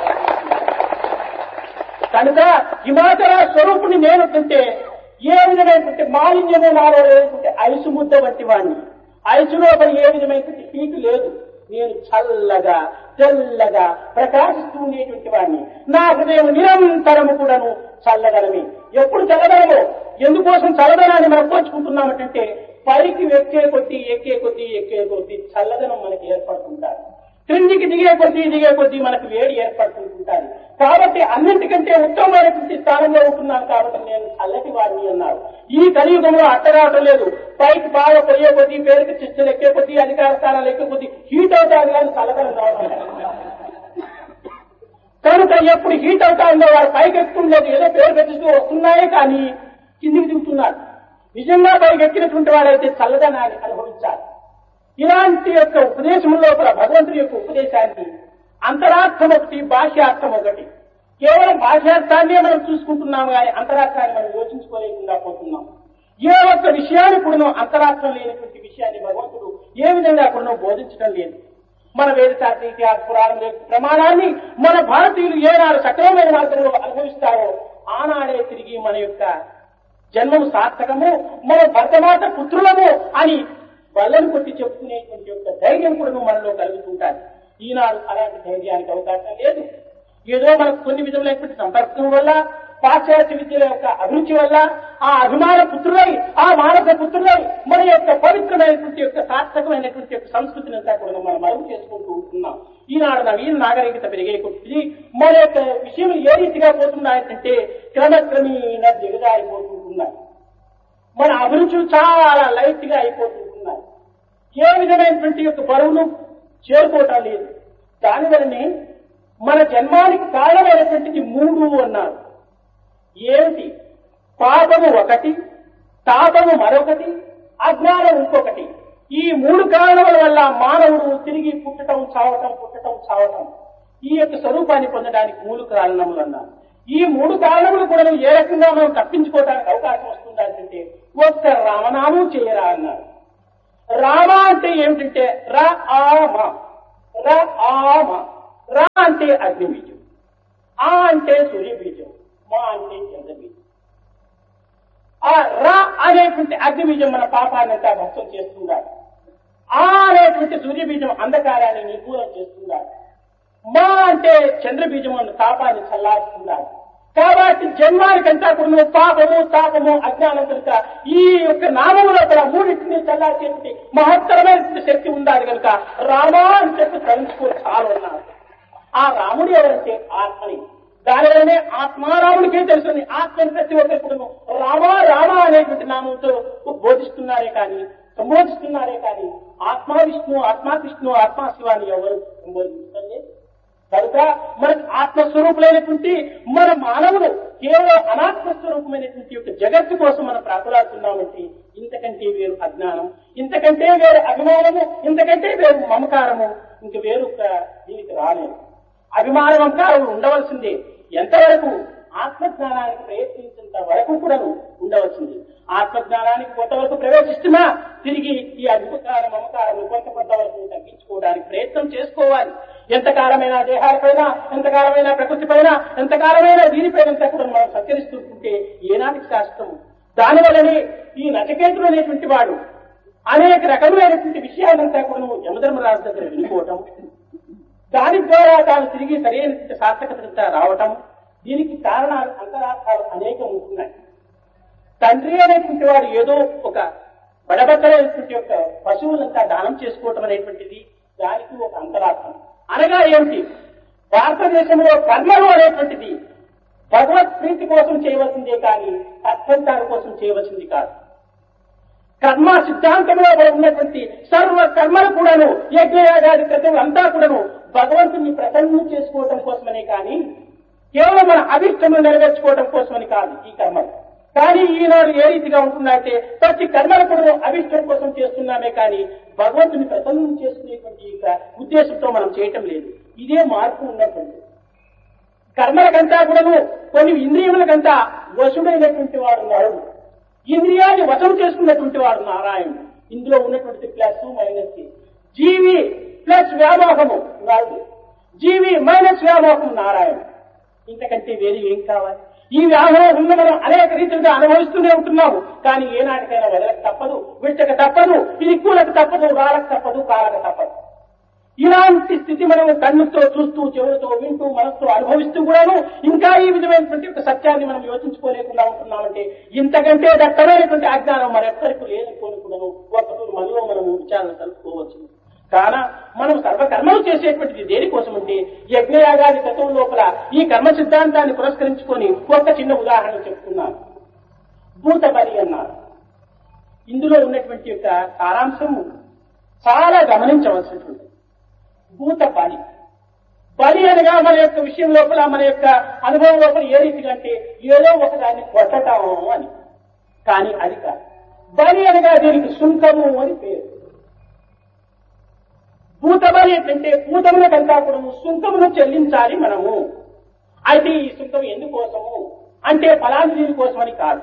కనుక హిమాచల స్వరూపుని నేను తింటే ఏ విధమైనటువంటి మాలిన్యము నాలో లేకుంటే ఐసు ముద్ద వంటి వాడిని ఐసు లోపల ఏ విధమైనటువంటి హీటు లేదు నేను చల్లగా తెల్లగా ప్రకాశిస్తూ ఉండేటువంటి వాడిని నా హృదయం నిరంతరము కూడాను చల్లదనమే ఎప్పుడు చల్లదనమో ఎందుకోసం చల్లదనాన్ని మనం పోల్చుకుంటున్నామంటే పైకి ఎక్కే కొద్దీ ఎక్కే కొద్దీ ఎక్కే కొద్దీ చల్లదనం మనకి ఏర్పడుతుంటారు క్రిందికి దిగే కొద్దీ దిగే కొద్దీ మనకు వేడి ఏర్పడుతుంటారు కాబట్టి అన్నింటికంటే ఉత్తమమైనటువంటి స్థానంలో ఉంటున్నాను కాబట్టి నేను చల్లటి వాడిని అన్నారు ఈ కలియుగంలో అట్టరావటం లేదు పైకి బాగా పోయే కొద్దీ పేరుకి చిచ్చులు ఎక్కే కొద్దీ అధికార స్థానాలు ఎక్కే కొద్దీ హీట్ అవుతారు కానీ చల్లదనం రావడం లేదు. కనుక ఎప్పుడు హీట్ అవుతా ఉందో వాడు పైకి ఎక్కుతుండలేదు ఏదో పేరు పెట్టిస్తూ వస్తున్నాయే కానీ కిందికి దిగుతున్నారు నిజంగా పైకి ఎక్కినటువంటి వాడైతే చల్లదనాన్ని అనుభవించాలి ఇలాంటి యొక్క ఉపదేశం లోపల భగవంతుడి యొక్క ఉపదేశాన్ని అంతరార్థం ఒకటి భాష్యార్థం ఒకటి కేవలం భాష్యార్థాన్నే మనం చూసుకుంటున్నాము కానీ అంతరార్థాన్ని మనం యోచించుకోలేకుండా పోతున్నాం ఏ ఒక్క విషయాన్ని కూడా అంతరార్థం లేనటువంటి విషయాన్ని భగవంతుడు ఏ విధంగా కూడా బోధించడం లేదు మన వేదశాస్త్ర ఇతిహాస పురాణం యొక్క ప్రమాణాన్ని మన భారతీయులు ఏనాడు సక్రమమైన మార్గంలో అనుభవిస్తారో ఆనాడే తిరిగి మన యొక్క జన్మము సార్థకము మన భర్తమాత పుత్రులము అని బల్లను కొట్టి చెప్పుకునేటువంటి యొక్క ధైర్యం కూడా మనలో కలుగుతుంటారు ఈనాడు అలాంటి ధైర్యానికి అవకాశం లేదు ఏదో మనకు కొన్ని విధములైనటువంటి సంపర్కం వల్ల పాశ్చాత్య విద్యల యొక్క అభిరుచి వల్ల ఆ అభిమాన పుత్రులై ఆ మానస పుత్రులై మన యొక్క పవిత్రమైనటువంటి యొక్క సార్థకమైనటువంటి యొక్క సంస్కృతిని అంతా కూడా మనం మరుగు చేసుకుంటూ ఉంటున్నాం ఈనాడు నవీన నాగరికత పెరిగే కొద్ది మన యొక్క విషయం ఏ రీతిగా పోతున్నాయంటే క్రమక్రమేణ దిగజారిపోతుంటున్నాయి మన అభిరుచులు చాలా లైట్ గా అయిపోతుంటున్నాయి ఏ విధమైనటువంటి యొక్క బరువును చేరుకోవటం లేదు దానివల్లనే మన జన్మానికి కారణమైనటువంటిది మూడు అన్నారు ఏమిటి పాపము ఒకటి తాపము మరొకటి అజ్ఞానం ఇంకొకటి ఈ మూడు కారణముల వల్ల మానవుడు తిరిగి పుట్టటం చావటం పుట్టటం చావటం ఈ యొక్క స్వరూపాన్ని పొందడానికి మూడు కారణములు అన్నారు ఈ మూడు కారణములు కూడా ఏ రకంగా మనం తప్పించుకోవడానికి అవకాశం వస్తుందంటే ఒక్క రామనామం చేయరా అన్నారు రామ అంటే ఏమిటంటే ర ఆమ ర ఆమ రా అంటే అగ్ని బీజం ఆ అంటే సూర్య బీజం మా అంటే చంద్ర బీజం ఆ రా అనేటువంటి అగ్ని బీజం మన పాపాన్ని అంతా భక్తం చేస్తున్నాడు ఆ అనేటువంటి సూర్య బీజం అంధకారాన్ని నిర్మూలన చేస్తున్నాడు మా అంటే చంద్ర బీజం అన్న తాపాన్ని చల్లారుస్తున్నాడు కాబట్టి జన్మానికంతా కూడా పాపము తాపము అజ్ఞానం కనుక ఈ యొక్క నామము లోపల మూడింటిని చల్లార్చేటువంటి మహత్తరమైనటువంటి శక్తి ఉండాలి కనుక రామా అని చెప్పి తలుచుకో చాలు అన్నారు ఆ రాముడు ఎవరంటే ఆత్మని దానివల్లనే ఆత్మారాముడికే తెలుస్తుంది ఆత్మని ప్రతి ఒక్కరు రామ రామ అనేటువంటి నామంతో బోధిస్తున్నారే కానీ సంబోధిస్తున్నారే కానీ ఆత్మా విష్ణు ఆత్మా కృష్ణు ఆత్మా శివాని ఎవరు సంబోధించడం లేదు కనుక మనకు ఆత్మస్వరూపులైనటువంటి మన మానవులు కేవలం అనాత్మస్వరూపమైనటువంటి యొక్క జగత్తు కోసం మనం ప్రాకులాడుతున్నామంటే ఇంతకంటే వేరు అజ్ఞానం ఇంతకంటే వేరు అభిమానము ఇంతకంటే వేరు మమకారము ఇంక వేరు ఒక దీనికి రాలేదు అభిమాన మమకారములు ఉండవలసిందే ఎంతవరకు ఆత్మజ్ఞానానికి ప్రయత్నించేంత వరకు కూడా ఉండవలసింది ఆత్మజ్ఞానానికి కొంతవరకు ప్రవేశిస్తున్నా తిరిగి ఈ అభిమాన మమకారం కొంత కొంతవరకు తగ్గించుకోవడానికి ప్రయత్నం చేసుకోవాలి ఎంతకాలమైన దేహాలపైన ఎంతకాలమైన ప్రకృతి పైన ఎంతకాలమైన దీనిపైన అంతా కూడా మనం సత్కరిస్తుంటే ఏనాటికి శాస్త్రము దానివల్లనే ఈ నచకేతుడు అనేటువంటి వాడు అనేక రకములైనటువంటి విషయాలంతా కూడా యమధర్మరాజు దగ్గర వినుకోవటం దాని ద్వారా తాను తిరిగి సరైన సార్థకత రావటం దీనికి కారణాలు అంతరార్థాలు అనేకం ఉంటున్నాయి తండ్రి అనేటువంటి వాడు ఏదో ఒక బడబద్దలైనటువంటి యొక్క పశువులంతా దానం చేసుకోవటం అనేటువంటిది దానికి ఒక అంతరార్థం అనగా ఏమిటి భారతదేశంలో కర్మలు అనేటువంటిది భగవత్ ప్రీతి కోసం చేయవలసిందే కానీ తత్వంతాల కోసం చేయవలసింది కాదు కర్మ సిద్ధాంతంలో ఉన్నటువంటి సర్వ కర్మలు కూడాను యజ్ఞయాగాది క్రితం అంతా కూడాను భగవంతుని ప్రసన్నం చేసుకోవటం కోసమనే కానీ కేవలం మన అభిష్టములు నెరవేర్చుకోవడం కోసమని కాదు ఈ కర్మలు కానీ ఈనాడు ఏ రీతిగా ఉంటుందంటే ప్రతి కర్మలు కూడా అభిష్టం కోసం చేస్తున్నామే కానీ భగవంతుని ప్రసన్నం చేసుకునేటువంటి యొక్క ఉద్దేశంతో మనం చేయటం లేదు ఇదే మార్పు ఉన్నటువంటి కర్మలకంతా కూడాను కొన్ని ఇంద్రియములకంతా వశుడైనటువంటి వాడు నరుడు ఇంద్రియాన్ని వశం చేసుకున్నటువంటి వాడు నారాయణుడు ఇందులో ఉన్నటువంటి ప్లస్ మైనస్ జీవి ప్లస్ వ్యామోహము నరుడు జీవి మైనస్ వ్యామోహం నారాయణుడు ఇంతకంటే వేరే ఏం కావాలి ఈ వ్యామోహం మనం అనేక రీతిలుగా అనుభవిస్తూనే ఉంటున్నాము కానీ ఏనాటికైనా వదలక తప్పదు విట్టక తప్పదు ఇది కూలకు తప్పదు రాలకు తప్పదు కాలక తప్పదు ఇలాంటి స్థితి మనం కన్నుతో చూస్తూ చెవులతో వింటూ మనసుతో అనుభవిస్తూ కూడాను ఇంకా ఈ విధమైనటువంటి ఒక సత్యాన్ని మనం యోచించుకోలేకుండా ఉంటున్నామంటే ఇంతకంటే దట్టమైనటువంటి అజ్ఞానం మరెక్కడికి లేదనుకోని కూడాను ఒకరు మనలో మనం విచారణ కలుపుకోవచ్చు కాన మనం సర్వకర్మలు చేసేటువంటిది దేనికోసం అంటే యజ్ఞయాగాది తత్వం లోపల ఈ కర్మ సిద్ధాంతాన్ని పురస్కరించుకొని ఒక చిన్న ఉదాహరణ చెప్తున్నాను భూత బలి అన్నారు ఇందులో ఉన్నటువంటి యొక్క సారాంశము చాలా గమనించవలసినటువంటి భూత బలి బలి అనగా మన యొక్క విషయం లోపల మన యొక్క అనుభవం లోపల ఏ రీతిగా అంటే ఏదో ఒకదాన్ని కొట్టటం అని కానీ అది కాదు బలి అనగా దీనికి సుంకము అని పేరు భూతబలి ఏంటంటే భూతములకంతా కూడా సుంకమును చెల్లించాలి మనము అయితే ఈ సుంకం ఎందుకోసము అంటే ఫలాన్ని దీనికోసమని కాదు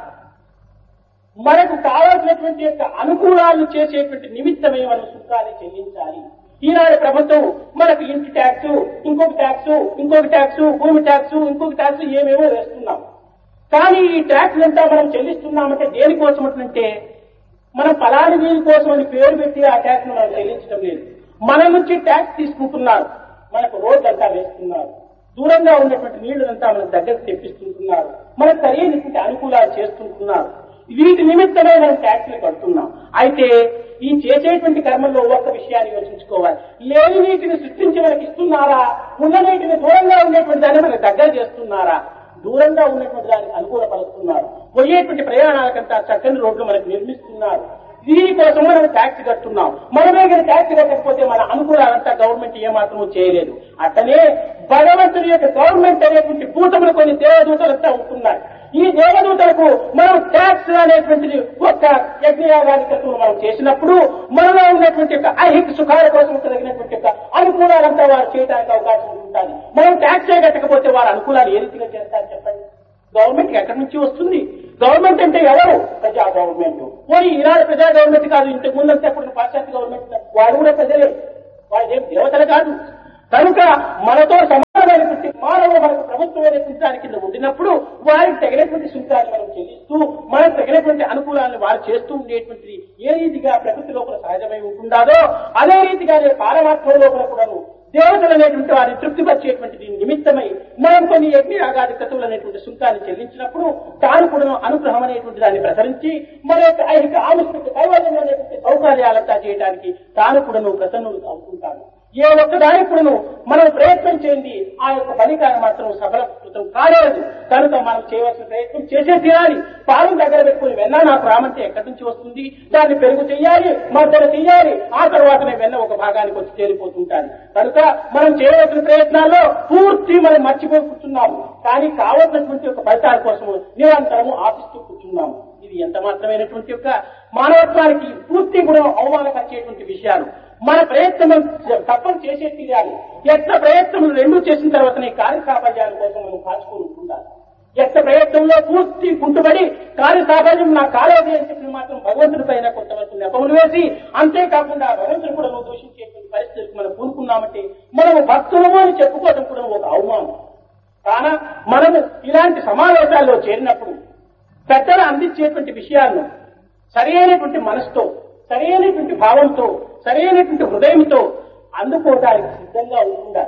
మనకు కావాల్సినటువంటి యొక్క అనుకూలాలను చేసేటువంటి నిమిత్తమే మనం సుంకాన్ని చెల్లించాలి ఈనాడు ప్రభుత్వం మనకు ఇంటి ట్యాక్స్ ఇంకొక ట్యాక్స్ ఇంకొక ట్యాక్స్ భూమి ట్యాక్స్ ఇంకొక ట్యాక్స్ ఏమేమో వేస్తున్నాం కానీ ఈ ట్యాక్స్ అంతా మనం చెల్లిస్తున్నామంటే దేనికోసం అంటే మనం ఫలాని దీని కోసం అని పేరు పెట్టి ఆ ట్యాక్స్ మనం చెల్లించడం లేదు మన నుంచి ట్యాక్స్ తీసుకుంటున్నారు మనకు రోడ్లు అంతా వేస్తున్నారు దూరంగా ఉన్నటువంటి నీళ్లంతా మనకు దగ్గరకు తెప్పిస్తుంటున్నారు మనకు సరైనటువంటి అనుకూలాలు చేస్తుంటున్నారు వీటి నిమిత్తమే మనం ట్యాక్స్లు కడుతున్నాం అయితే ఈ చేసేటువంటి కర్మల్లో ఒక్క విషయాన్ని యోచించుకోవాలి లేని నీటిని సృష్టించి మనకి ఇస్తున్నారా ఉన్న నీటిని దూరంగా ఉండేటువంటి దాన్ని మనకు దగ్గర చేస్తున్నారా దూరంగా ఉన్నటువంటి దానికి అనుకూలపరుస్తున్నారు పోయేటువంటి ప్రయాణాలకంతా చక్కని రోడ్లు మనకు నిర్మిస్తున్నారు దీనికోసం మనం ట్యాక్స్ కట్టున్నాం మనమే కానీ ట్యాక్స్ కట్టకపోతే మన అనుకూలాలంతా గవర్నమెంట్ ఏమాత్రం చేయలేదు అట్లనే భగవంతుని యొక్క గవర్నమెంట్ అనేటువంటి భూతములు కొన్ని దేవదూతలంతా ఉంటున్నాయి ఈ దేవదూతలకు మనం ట్యాక్స్ అనేటువంటిది ఒక్క యజ్ఞయాగాధికత్వం మనం చేసినప్పుడు మనలో ఉన్నటువంటి యొక్క ఐహిక సుఖాల కోసం కలిగినటువంటి యొక్క అనుకూలాలంతా వారు చేయడానికి అవకాశం ఉంటుంది మనం ట్యాక్స్ కట్టకపోతే వారు అనుకూలాలు ఏ రీతిగా చేస్తారు చెప్పండి గవర్నమెంట్ ఎక్కడి నుంచి వస్తుంది గవర్నమెంట్ అంటే ఎవరు ప్రజా గవర్నమెంట్ పోనీ ఈనాడు ప్రజా గవర్నమెంట్ కాదు ఇంతకు ముందు అంతా ఇప్పుడు పాశ్చాత్య గవర్నమెంట్ వాడు కూడా ప్రజలే వాడు ఏం దేవతలు కాదు కనుక మనతో సమానమైనటువంటి మానవులు మనకు ప్రభుత్వం అనేటువంటి దాని కింద ఉండినప్పుడు వారికి తగినటువంటి సుంకాన్ని మనం చెల్లిస్తూ మనకు తగినటువంటి అనుకూలాలను వారు చేస్తూ ఉండేటువంటిది ఏ రీతిగా ప్రకృతి లోపల సహజమై ఉంటుండాలో అదే రీతిగానే పారమాత్మ లోపల కూడాను దేవతలు అనేటువంటి వారిని తృప్తిపరిచేటువంటి నిమిత్తమై మనం కొన్ని యజ్ఞ యాగాది కతువులు అనేటువంటి సుంకాన్ని చెల్లించినప్పుడు తాను కూడా అనుగ్రహం అనేటువంటి దాన్ని ప్రసరించి మన యొక్క ఐహిక ఆవిష్కృత కైవల్యం అనేటువంటి సౌకర్యాలంతా చేయడానికి తాను కూడా ప్రసన్నుడు అవుతుంటాడు ఏ ఒక్క దానికుడును మనం ప్రయత్నం చేయండి ఆ యొక్క ఫలితాన్ని మాత్రం సఫలకృతం కాలేదు కనుక మనం చేయవలసిన ప్రయత్నం చేసే తీరాలి పాలు దగ్గర పెట్టుకుని వెన్న నాకు రామంటే ఎక్కడి నుంచి వస్తుంది దాన్ని పెరుగు చెయ్యాలి మద్దతు చెయ్యాలి ఆ తర్వాతనే వెన్న ఒక భాగానికి వచ్చి చేరిపోతుంటాను కనుక మనం చేయవలసిన ప్రయత్నాల్లో పూర్తి మనం మర్చిపోయి కూర్చున్నాము కానీ కావలసినటువంటి ఒక ఫలితాల కోసం నిరంతరము ఆశిస్తూ కూర్చున్నాము ఇది ఎంత మాత్రమైనటువంటి యొక్క మానవత్వానికి పూర్తి కూడా అవమానపరిచేటువంటి విషయాలు మన ప్రయత్నం తప్పని చేసే తీరాలి ఎట్ల ప్రయత్నం రెండు చేసిన తర్వాతనే కార్యసాఫల్యాల కోసం మనం కాచుకొని ఉండాలి ఎట్ల ప్రయత్నంలో పూర్తి కుంటుబడి కార్యసాఫల్యం నా కాలేదు అని చెప్పిన మాత్రం భగవంతుడి పైన కొంతవరకు నెపములు వేసి అంతేకాకుండా భగవంతుడు కూడా నువ్వు దూషించేటువంటి పరిస్థితులకు మనం కూరుకున్నామంటే మనము భక్తులము అని చెప్పుకోవడం కూడా ఒక అవమానం కాన మనము ఇలాంటి సమావేశాల్లో చేరినప్పుడు పెద్దలు అందించేటువంటి విషయాలను సరైనటువంటి మనసుతో సరైనటువంటి భావంతో సరైనటువంటి హృదయంతో అందుకోవడానికి సిద్ధంగా ఉంటుండాలి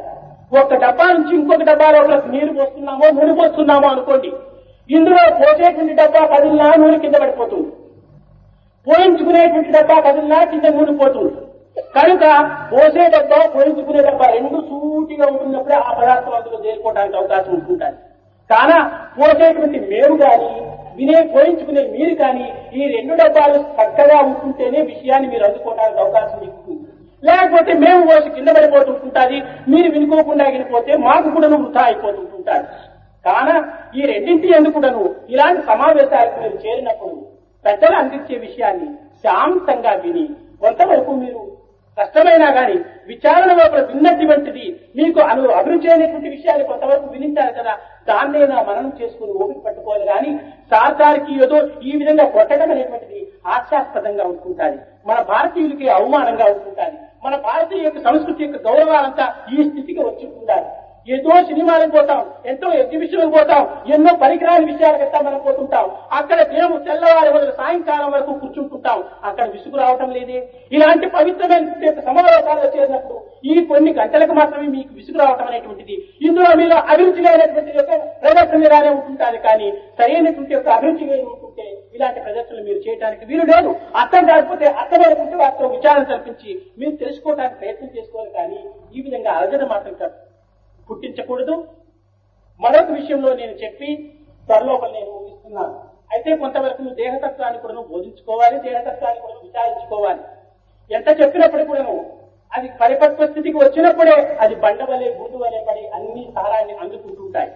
ఒక డబ్బా నుంచి ఇంకొక డబ్బా లోపల నీరు పోస్తున్నామో నూనె పోస్తున్నామో అనుకోండి ఇందులో పోసేటువంటి డబ్బా కదిలినా నూనె కింద పడిపోతుంది పోయించుకునేటువంటి డబ్బా కదిలినా కింద నూనె పోతుంది కనుక పోసే డబ్బా పోయించుకునే డబ్బా రెండు సూటిగా ఉంటున్నప్పుడే ఆ పదార్థం అందులో చేరుకోవడానికి అవకాశం ఉంటుంటుంది కానా పోసేటువంటి మేము కానీ వినే పోయించుకునే మీరు కానీ ఈ రెండు డబ్బాలు చక్కగా ఉంటుంటేనే విషయాన్ని మీరు అందుకోవడానికి అవకాశం ఎక్కువ లేకపోతే మేము పోసి కింద పడిపోతుంటుంటాది మీరు వినుకోకుండా ఆగిపోతే మాకు కూడా వృధా అయిపోతుంటుంటారు కాన ఈ రెండింటి ఎందుకుడను ఇలాంటి సమావేశాలకు మీరు చేరినప్పుడు పెద్దలు అందించే విషయాన్ని శాంతంగా విని కొంతవరకు మీరు కష్టమైనా గాని విచారణ లోపల విన్నటువంటిది మీకు అను అభిరుచి అయినటువంటి విషయాన్ని కొంతవరకు వినించాలి కదా దాన్నైనా మననం చేసుకుని ఓపిక పట్టుకోవాలి కానీ సార్దారికి ఏదో ఈ విధంగా కొట్టడం అనేటువంటిది హాస్యాస్పదంగా ఉంటుంటాది మన భారతీయులకి అవమానంగా ఉంటుంటాది మన భారతీయ యొక్క సంస్కృతి యొక్క గౌరవాలంతా ఈ స్థితికి వచ్చి ఉండాలి ఏదో సినిమాలకు పోతాం ఎంతో ఎగ్జిబిషన్లకు పోతాం ఎన్నో పరికరాల విషయాలకు ఎత్తా మనం పోతుంటాం అక్కడ దినము తెల్లవారి మొదలు సాయంకాలం వరకు కూర్చుంటుంటాం అక్కడ విసుగు రావటం లేదే ఇలాంటి పవిత్రమైన సమావేశాల్లో చేరినప్పుడు ఈ కొన్ని గంటలకు మాత్రమే మీకు విసుగు రావటం అనేటువంటిది ఇందులో మీరు అభిరుచి లేనటువంటి యొక్క ప్రదర్శనగానే ఉంటుంటారు కానీ సరైనటువంటి యొక్క అభిరుచి లేని ఉంటుంటే ఇలాంటి ప్రదర్శనలు మీరు చేయడానికి వీలు లేదు అర్థం కాకపోతే అర్థమైనటువంటి వారితో విచారణ కల్పించి మీరు తెలుసుకోవడానికి ప్రయత్నం చేసుకోవాలి కానీ ఈ విధంగా అర్జన మాత్రం కాదు పుట్టించకూడదు మరొక విషయంలో నేను చెప్పి త్వరలోపల నేను ఊహిస్తున్నాను అయితే కొంతవరకు నువ్వు దేహతత్వాన్ని కూడా నువ్వు బోధించుకోవాలి దేహతత్వాన్ని కూడా విచారించుకోవాలి ఎంత చెప్పినప్పుడు కూడా నువ్వు అది పరిపక్వ స్థితికి వచ్చినప్పుడే అది బండ వలె గుండు వలె పడి అన్ని సారాన్ని అందుకుంటుంటాయి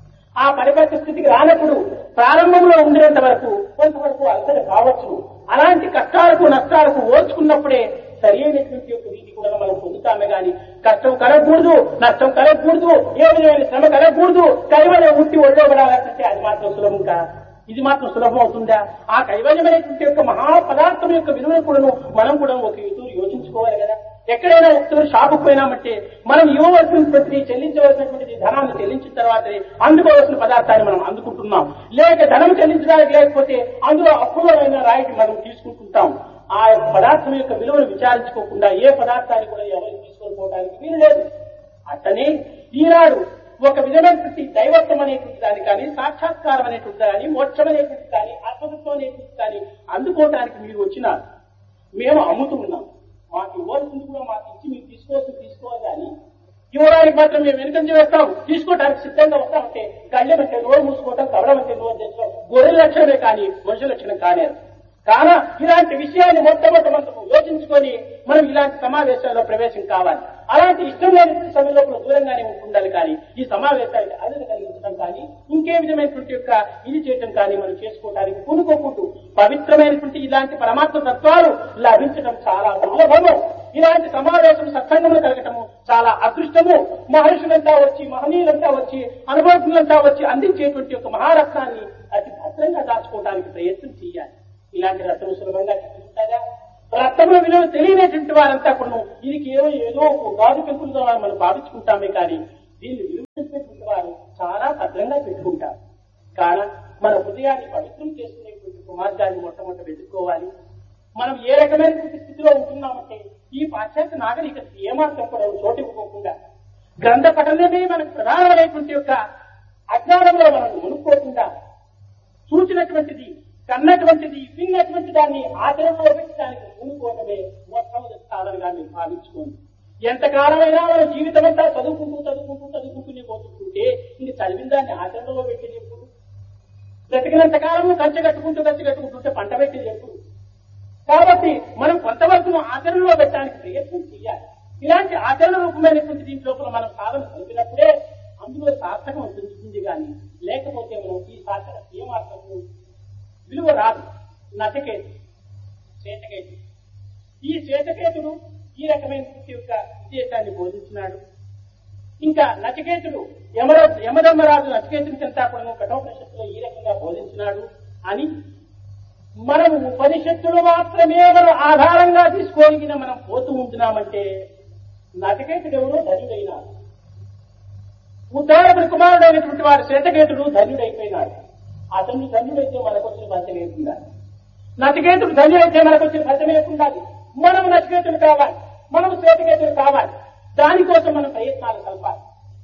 ఆ పరిపక్వ స్థితికి రానప్పుడు ప్రారంభంలో ఉండినంత వరకు కొంతవరకు అలసట కావచ్చు అలాంటి కష్టాలకు నష్టాలకు ఓర్చుకున్నప్పుడే సరైనటువంటి యొక్క రీతి కూడా మనం పొందుతామే గాని కష్టం కలగకూడదు నష్టం కలగకూడదు ఏ విధమైన శ్రమ కలగకూడదు కైవల్యం ఉట్టి ఒళ్ళోబడాలంటే అది మాత్రం సులభం కా ఇది మాత్రం సులభం అవుతుందా ఆ కైవల్యమైనటువంటి యొక్క మహాపదార్థం యొక్క విలువను కూడాను మనం కూడా ఒక యుతులు యోచించుకోవాలి కదా ఎక్కడైనా ఒకసారి షాపుకు పోయినామంటే మనం ఇవ్వవలసినటువంటి చెల్లించవలసినటువంటి ధనాన్ని చెల్లించిన తర్వాతనే అందుకోవాల్సిన పదార్థాన్ని మనం అందుకుంటున్నాం లేక ధనం చెల్లించడానికి లేకపోతే అందులో అపూర్వమైన రాయిటి మనం తీసుకుంటుంటాం ఆ యొక్క పదార్థం యొక్క విలువను విచారించుకోకుండా ఏ పదార్థాన్ని కూడా ఎవరు తీసుకొని పోవడానికి వీలు లేదు అతనే ఈనాడు ఒక విధమైనటువంటి దైవత్వం అనేటువంటి దాని కానీ సాక్షాత్కారం అనేటువంటి కానీ మోక్షం అనేటువంటి కానీ ఆత్మతత్వం అనేటువంటి కానీ అందుకోవటానికి మీరు వచ్చినారు మేము అమ్ముతూ ఉన్నాం మాకు ఇవ్వాల్సింది కూడా మాకు ఇచ్చి మీరు తీసుకోవాల్సింది తీసుకోవాలి కానీ ఇవ్వడానికి మాత్రం మేము వెనుకంజ వేస్తాం తీసుకోవడానికి సిద్ధంగా వస్తామంటే కళ్ళెం అంటే నోరు మూసుకోవటం కవడం అంటే నోరు తెచ్చడం గొర్రెల లక్షణమే కానీ మనుషుల లక్షణం కానే కాన ఇలాంటి విషయాన్ని మొట్టమొదటి మనం యోచించుకొని మనం ఇలాంటి సమావేశాల్లో ప్రవేశం కావాలి అలాంటి ఇష్టం లేని సమయంలో దూరంగానే ఉండాలి కానీ ఈ సమావేశానికి అదిని కలిగించడం కానీ ఇంకే విధమైనటువంటి యొక్క ఇది చేయటం కానీ మనం చేసుకోవడానికి పూనుకోకూడదు పవిత్రమైనటువంటి ఇలాంటి పరమాత్మ తత్వాలు లభించడం చాలా దుర్లభము ఇలాంటి సమావేశం సత్సంగములు కలగటము చాలా అదృష్టము మహర్షులంతా వచ్చి మహనీయులంతా వచ్చి అనుభవజ్ఞులంతా వచ్చి అందించేటువంటి ఒక మహారత్నాన్ని అతి భద్రంగా దాచుకోవడానికి ప్రయత్నం చేయాలి ఇలాంటి రత్నం సులభంగా కనిపిస్తుందా రత్నముల విలువ తెలియనటువంటి వారంతా కూడా ఇది కేవలం ఏదో ఒక గాజు పెంకులతో మనం భావించుకుంటామే కానీ దీన్ని విలువించినటువంటి వారు చాలా భద్రంగా పెట్టుకుంటారు కాన మన హృదయాన్ని పవిత్రం చేసుకునేటువంటి మార్గాన్ని మొట్టమొదటి వెతుక్కోవాలి మనం ఏ రకమైనటువంటి స్థితిలో ఉంటున్నామంటే ఈ పాశ్చాత్య నాగరికత ఏమాత్రం కూడా చోటు ఇవ్వకుండా గ్రంథ పఠనమే మనకు ప్రధానమైనటువంటి యొక్క అజ్ఞానంలో మనం మునుక్కోకుండా చూసినటువంటిది కన్నటువంటిది విన్నటువంటి దాన్ని ఆచరణలో పెట్టడానికి పూనుకోవడమే మొట్టమొదటి సాధనగా మీరు భావించుకోండి ఎంతకాలమైనా మన జీవితం అంతా చదువుకుంటూ చదువుకుంటూ చదువుకుంటూనే పోతుంటే ఇంక చదివిన దాన్ని ఆచరణలో పెట్టేది ఎప్పుడు బ్రతికినంత కాలము కంచె కట్టుకుంటూ కంచె కట్టుకుంటుంటే పంట పెట్టేది ఎప్పుడు కాబట్టి మనం కొంతవరకు ఆచరణలో పెట్టడానికి ప్రయత్నం చేయాలి ఇలాంటి ఆచరణ రూపమైనటువంటి దీని లోపల మనం సాధన కలిపినప్పుడే అందులో సార్థకం పెంచుతుంది కానీ లేకపోతే మనం ఈ సాధన ఏమాత్రము విలువ రాదు నచకేతు చేతకేతు ఈ చేతకేతుడు ఈ రకమైనటువంటి యొక్క ఉద్దేశాన్ని బోధించినాడు ఇంకా నచికేతుడు యమర యమధర్మరాజు నచికేతుడికి అంతా కూడా కఠోపనిషత్తులో ఈ రకంగా బోధించినాడు అని మనం ఉపనిషత్తులు మాత్రమే మనం ఆధారంగా తీసుకోగలిగిన మనం పోతూ ఉంటున్నామంటే నచికేతుడు ఎవరో ధన్యుడైనాడు ఉద్ధారకుడి కుమారుడైనటువంటి వాడు శ్వేతకేతుడు ధన్యుడైపోయినాడు అతను ధన్యుడైతే మనకు వచ్చిన ఫలితం ఏముందా నచికేతుడు ధన్యుడైతే మనకు వచ్చిన ఫలితం ఏముండాలి మనం నచికేతుడు కావాలి మనం శ్వేతకేతుడు కావాలి దానికోసం మనం ప్రయత్నాలు కలపాలి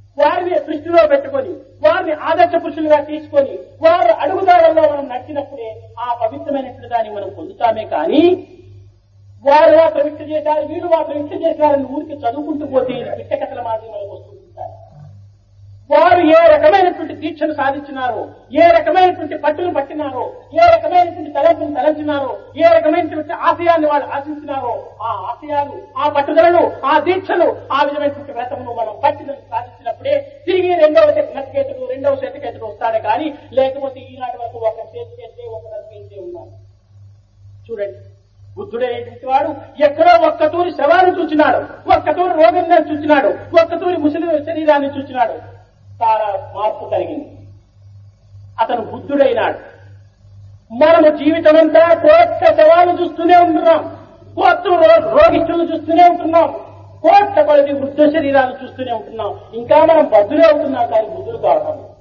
దృష్టిలో పెట్టుకొని వారిని ఆదర్శ పురుషులుగా తీసుకొని వారు అడుగుదారుల్లో మనం నడిచినప్పుడే ఆ పవిత్రమైనటువంటి దాన్ని మనం పొందుతామే కానీ వారు ఆ ప్రవిష్ట చేశారు వీడు ఆ ప్రవిష్ట చేశారని ఊరికి చదువుకుంటూ పోతే ఇది పిట్ట కథల మాదిరి మనకు వస్తుంటారు వారు ఏ రకమైనటువంటి దీక్షను సాధించినారో ఏ రకమైనటువంటి పట్టును పట్టినారో ఏ రకమైనటువంటి తలంపును తలంచినారో ఏ రకమైనటువంటి ఆశయాన్ని వాళ్ళు ఆశించినారో ఆ ఆశయాలు ఆ పట్టుదలను ఆ దీక్షలు ఆ విధమైనటువంటి వ్రతమును మనం పట్టిన సాధించినప్పుడే తిరిగి రెండవ నతికేతుడు రెండవ శతకేతుడు వస్తాడే కానీ లేకపోతే ఈనాటి వరకు ఒక చేతి చేస్తే ఒక నతికేస్తే ఉన్నారు చూడండి బుద్ధుడైనటువంటి వాడు ఎక్కడో ఒక్క తూరి శవాన్ని చూచినాడు ఒక్క తూరి రోగంగా చూచినాడు ఒక్క తూరి ముసలి శరీరాన్ని చూచినాడు చాలా మార్పు కలిగింది అతను బుద్ధుడైనాడు మనము జీవితమంతా కోట్ల శవాలు చూస్తూనే ఉంటున్నాం కోట్ల రో- రోగిష్ఠులను చూస్తూనే ఉంటున్నాం కోట్ల కొలది వృద్ధ శరీరాలు చూస్తూనే ఉంటున్నాం ఇంకా మనం బద్దులే అవుతున్నాం కానీ బుద్ధులు కావటం లేదు.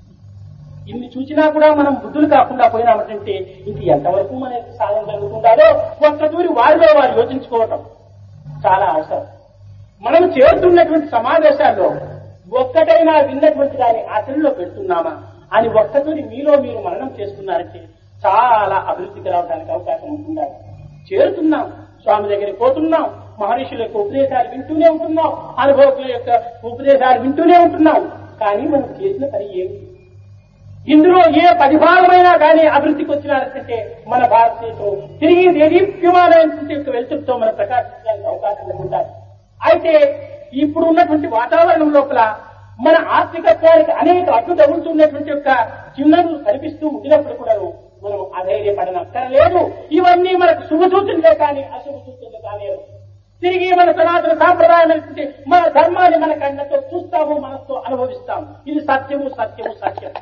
ఇన్ని చూసినా కూడా మనం బుద్ధులు కాకుండా పోయినామంటే ఇంక ఎంతవరకు మన యొక్క సాధన జరుగుతుందో ఒక్క దూరి వారిలో వారు యోచించుకోవటం చాలా అవసరం మనం చేరుతున్నటువంటి సమావేశాల్లో ఒక్కటైనా విన్నటువంటి దాన్ని ఆచరణలో పెడుతున్నామా అని ఒక్కతూరి మీలో మీరు మననం చేసుకున్నారంటే చాలా అభివృద్ధికి రావడానికి అవకాశం ఉంటున్నారు చేరుతున్నాం స్వామి దగ్గరికి పోతున్నాం మహర్షుల యొక్క ఉపదేశాలు వింటూనే ఉంటున్నాం అనుభవకుల యొక్క ఉపదేశాలు వింటూనే ఉంటున్నాం కానీ మనం చేసిన పని ఏమిటి ఇందులో ఏ పరిభాగమైనా కానీ అభివృద్ధికి వచ్చినారంటే మన భారతదేశం తిరిగి దేదీప్యమానమైనటువంటి యొక్క వెలుతురుతో మన ప్రకాశించడానికి అవకాశం ఉంటాయి అయితే ఇప్పుడు ఉన్నటువంటి వాతావరణం లోపల మన ఆర్థికత్వానికి అనేక అడ్డు తగులుతున్నటువంటి యొక్క చిహ్నలు కనిపిస్తూ ఉండినప్పుడు కూడా మనం అధైర్యపడనక్కరలేదు ఇవన్నీ మనకు శుభ సూచనలే కానీ అశుభ సూచనలు కాలేదు తిరిగి మన సనాతన సాంప్రదాయమైనటువంటి మన ధర్మాన్ని మన కళ్ళతో చూస్తాము మనతో అనుభవిస్తాము ఇది సత్యము సత్యము సత్యం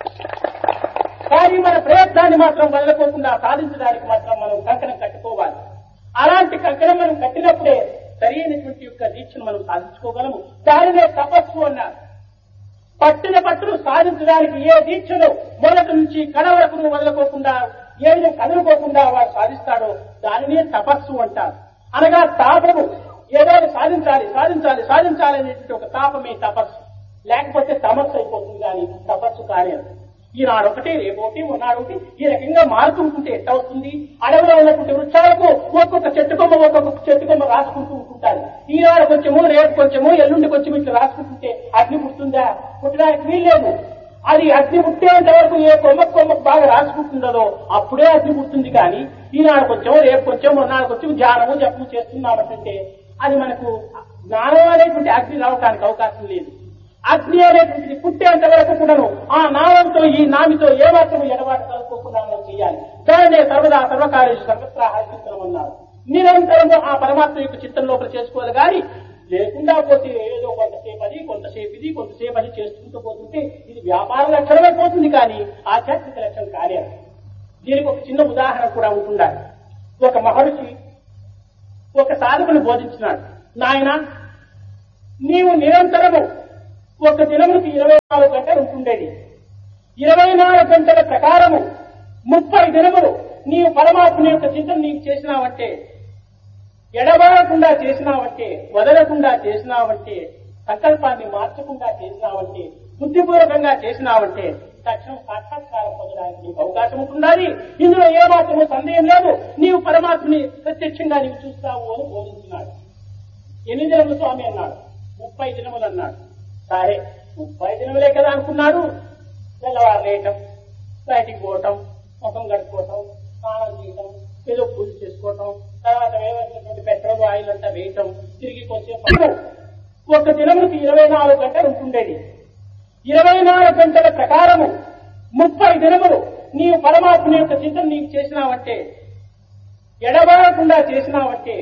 కానీ మన ప్రయత్నాన్ని మాత్రం వదలకోకుండా సాధించడానికి మాత్రం మనం కంకణం కట్టుకోవాలి అలాంటి కంకణం మనం కట్టినప్పుడే సరైనటువంటి యొక్క దీక్షను మనం సాధించుకోగలము దానినే తపస్సు అన్నారు పట్టిన పట్టును సాధించడానికి ఏ దీక్షను మొదటి నుంచి కడ వరకు వదలకోకుండా ఏ విధంగా కదులుకోకుండా వాడు సాధిస్తాడో దానినే తపస్సు అంటారు అనగా తాపము ఏదో ఒకటి సాధించాలి సాధించాలి సాధించాలి అనేటువంటి ఒక తాపమే తపస్సు లేకపోతే తమస్సు అయిపోతుంది కానీ తపస్సు కాలేదు ఈనాడు ఒకటి రేపొకటి ఉన్నాడు ఒకటి ఈ రకంగా మారుతుంటుంటే ఎట్ట వస్తుంది అడవిలో ఉన్నటువంటి వృక్షాలకు ఒక్కొక్క చెట్టు కొమ్మ ఒక్కొక్క చెట్టు కొమ్మ రాసుకుంటూ ఉంటుంటారు ఈనాడు కొంచెము రేపు కొంచెము ఎల్లుండి కొంచెం ఇట్లా రాసుకుంటుంటే అగ్ని పుడుతుందా పుట్టడానికి వీల్లేదు అది అగ్ని పుట్టేంత వరకు ఏ కొమ్మ కొమ్మకు బాగా రాసుకుంటుందో అప్పుడే అగ్ని పుడుతుంది కానీ ఈనాడు కొంచెం రేపు కొంచెం మొన్నాడు కొంచెం ధ్యానము జపము చేస్తున్నామంటే అది మనకు జ్ఞానం అనేటువంటి అగ్ని రావడానికి అవకాశం లేదు అగ్ని అనేటువంటిది పుట్టేంత వరకు కూడాను ఆ నామంతో ఈ నామితో ఏమాత్రం ఎడబాటు కలుపుకోకుండా మనం చేయాలి దానినే సర్వదా సర్వకార్యేషు సర్వత్రా హరిచిత్రం అన్నారు నిరంతరము ఆ పరమాత్మ యొక్క చిత్తం లోపల చేసుకోవాలి కానీ లేకుండా పోతే ఏదో కొంతసేపు అది కొంతసేపు ఇది కొంతసేపు అది చేసుకుంటూ పోతుంటే ఇది వ్యాపార లక్షణమే పోతుంది కానీ ఆధ్యాత్మిక లక్షణం కార్యం దీనికి ఒక చిన్న ఉదాహరణ కూడా ఉంటుండాలి ఒక మహర్షి ఒక సాధకుని బోధించినాడు నాయన నీవు నిరంతరము ఒక దినమునికి ఇరవై నాలుగు గంటలు ఉంటుండేది ఇరవై నాలుగు గంటల ప్రకారము ముప్పై దినములు నీవు పరమాత్మ యొక్క చింతన నీకు చేసినావంటే ఎడబారకుండా చేసినావంటే వదలకుండా చేసినావంటే సంకల్పాన్ని మార్చకుండా చేసినావంటే బుద్ధిపూర్వకంగా చేసినావంటే తక్షణం సాక్షాత్కారం పొందడానికి నీకు అవకాశం ఉంటుండాలి ఇందులో ఏమాత్రమూ సందేహం లేదు నీవు పరమాత్మని ప్రత్యక్షంగా నీవు చూస్తావు అని బోధించినాడు ఎన్ని దినములు స్వామి అన్నాడు ముప్పై దినములు అన్నాడు సరే ముప్పై దినములే కదా అనుకున్నాడు తెల్లవారు లేయటం బయటికి పోవటం ముఖం కడుక్కోవటం స్నానం చేయటం ఏదో పూజ చేసుకోవటం తర్వాత వేయవలసినటువంటి పెట్రోల్ ఆయిల్ అంతా వేయటం తిరిగి కొంచెం ఒక దినమునికి ఇరవై నాలుగు గంటలు ఉంటుండేది ఇరవై నాలుగు గంటల ప్రకారము ముప్పై దినములు నీవు పరమాత్మ యొక్క చింతన నీకు చేసినావంటే ఎడబారకుండా చేసినావంటే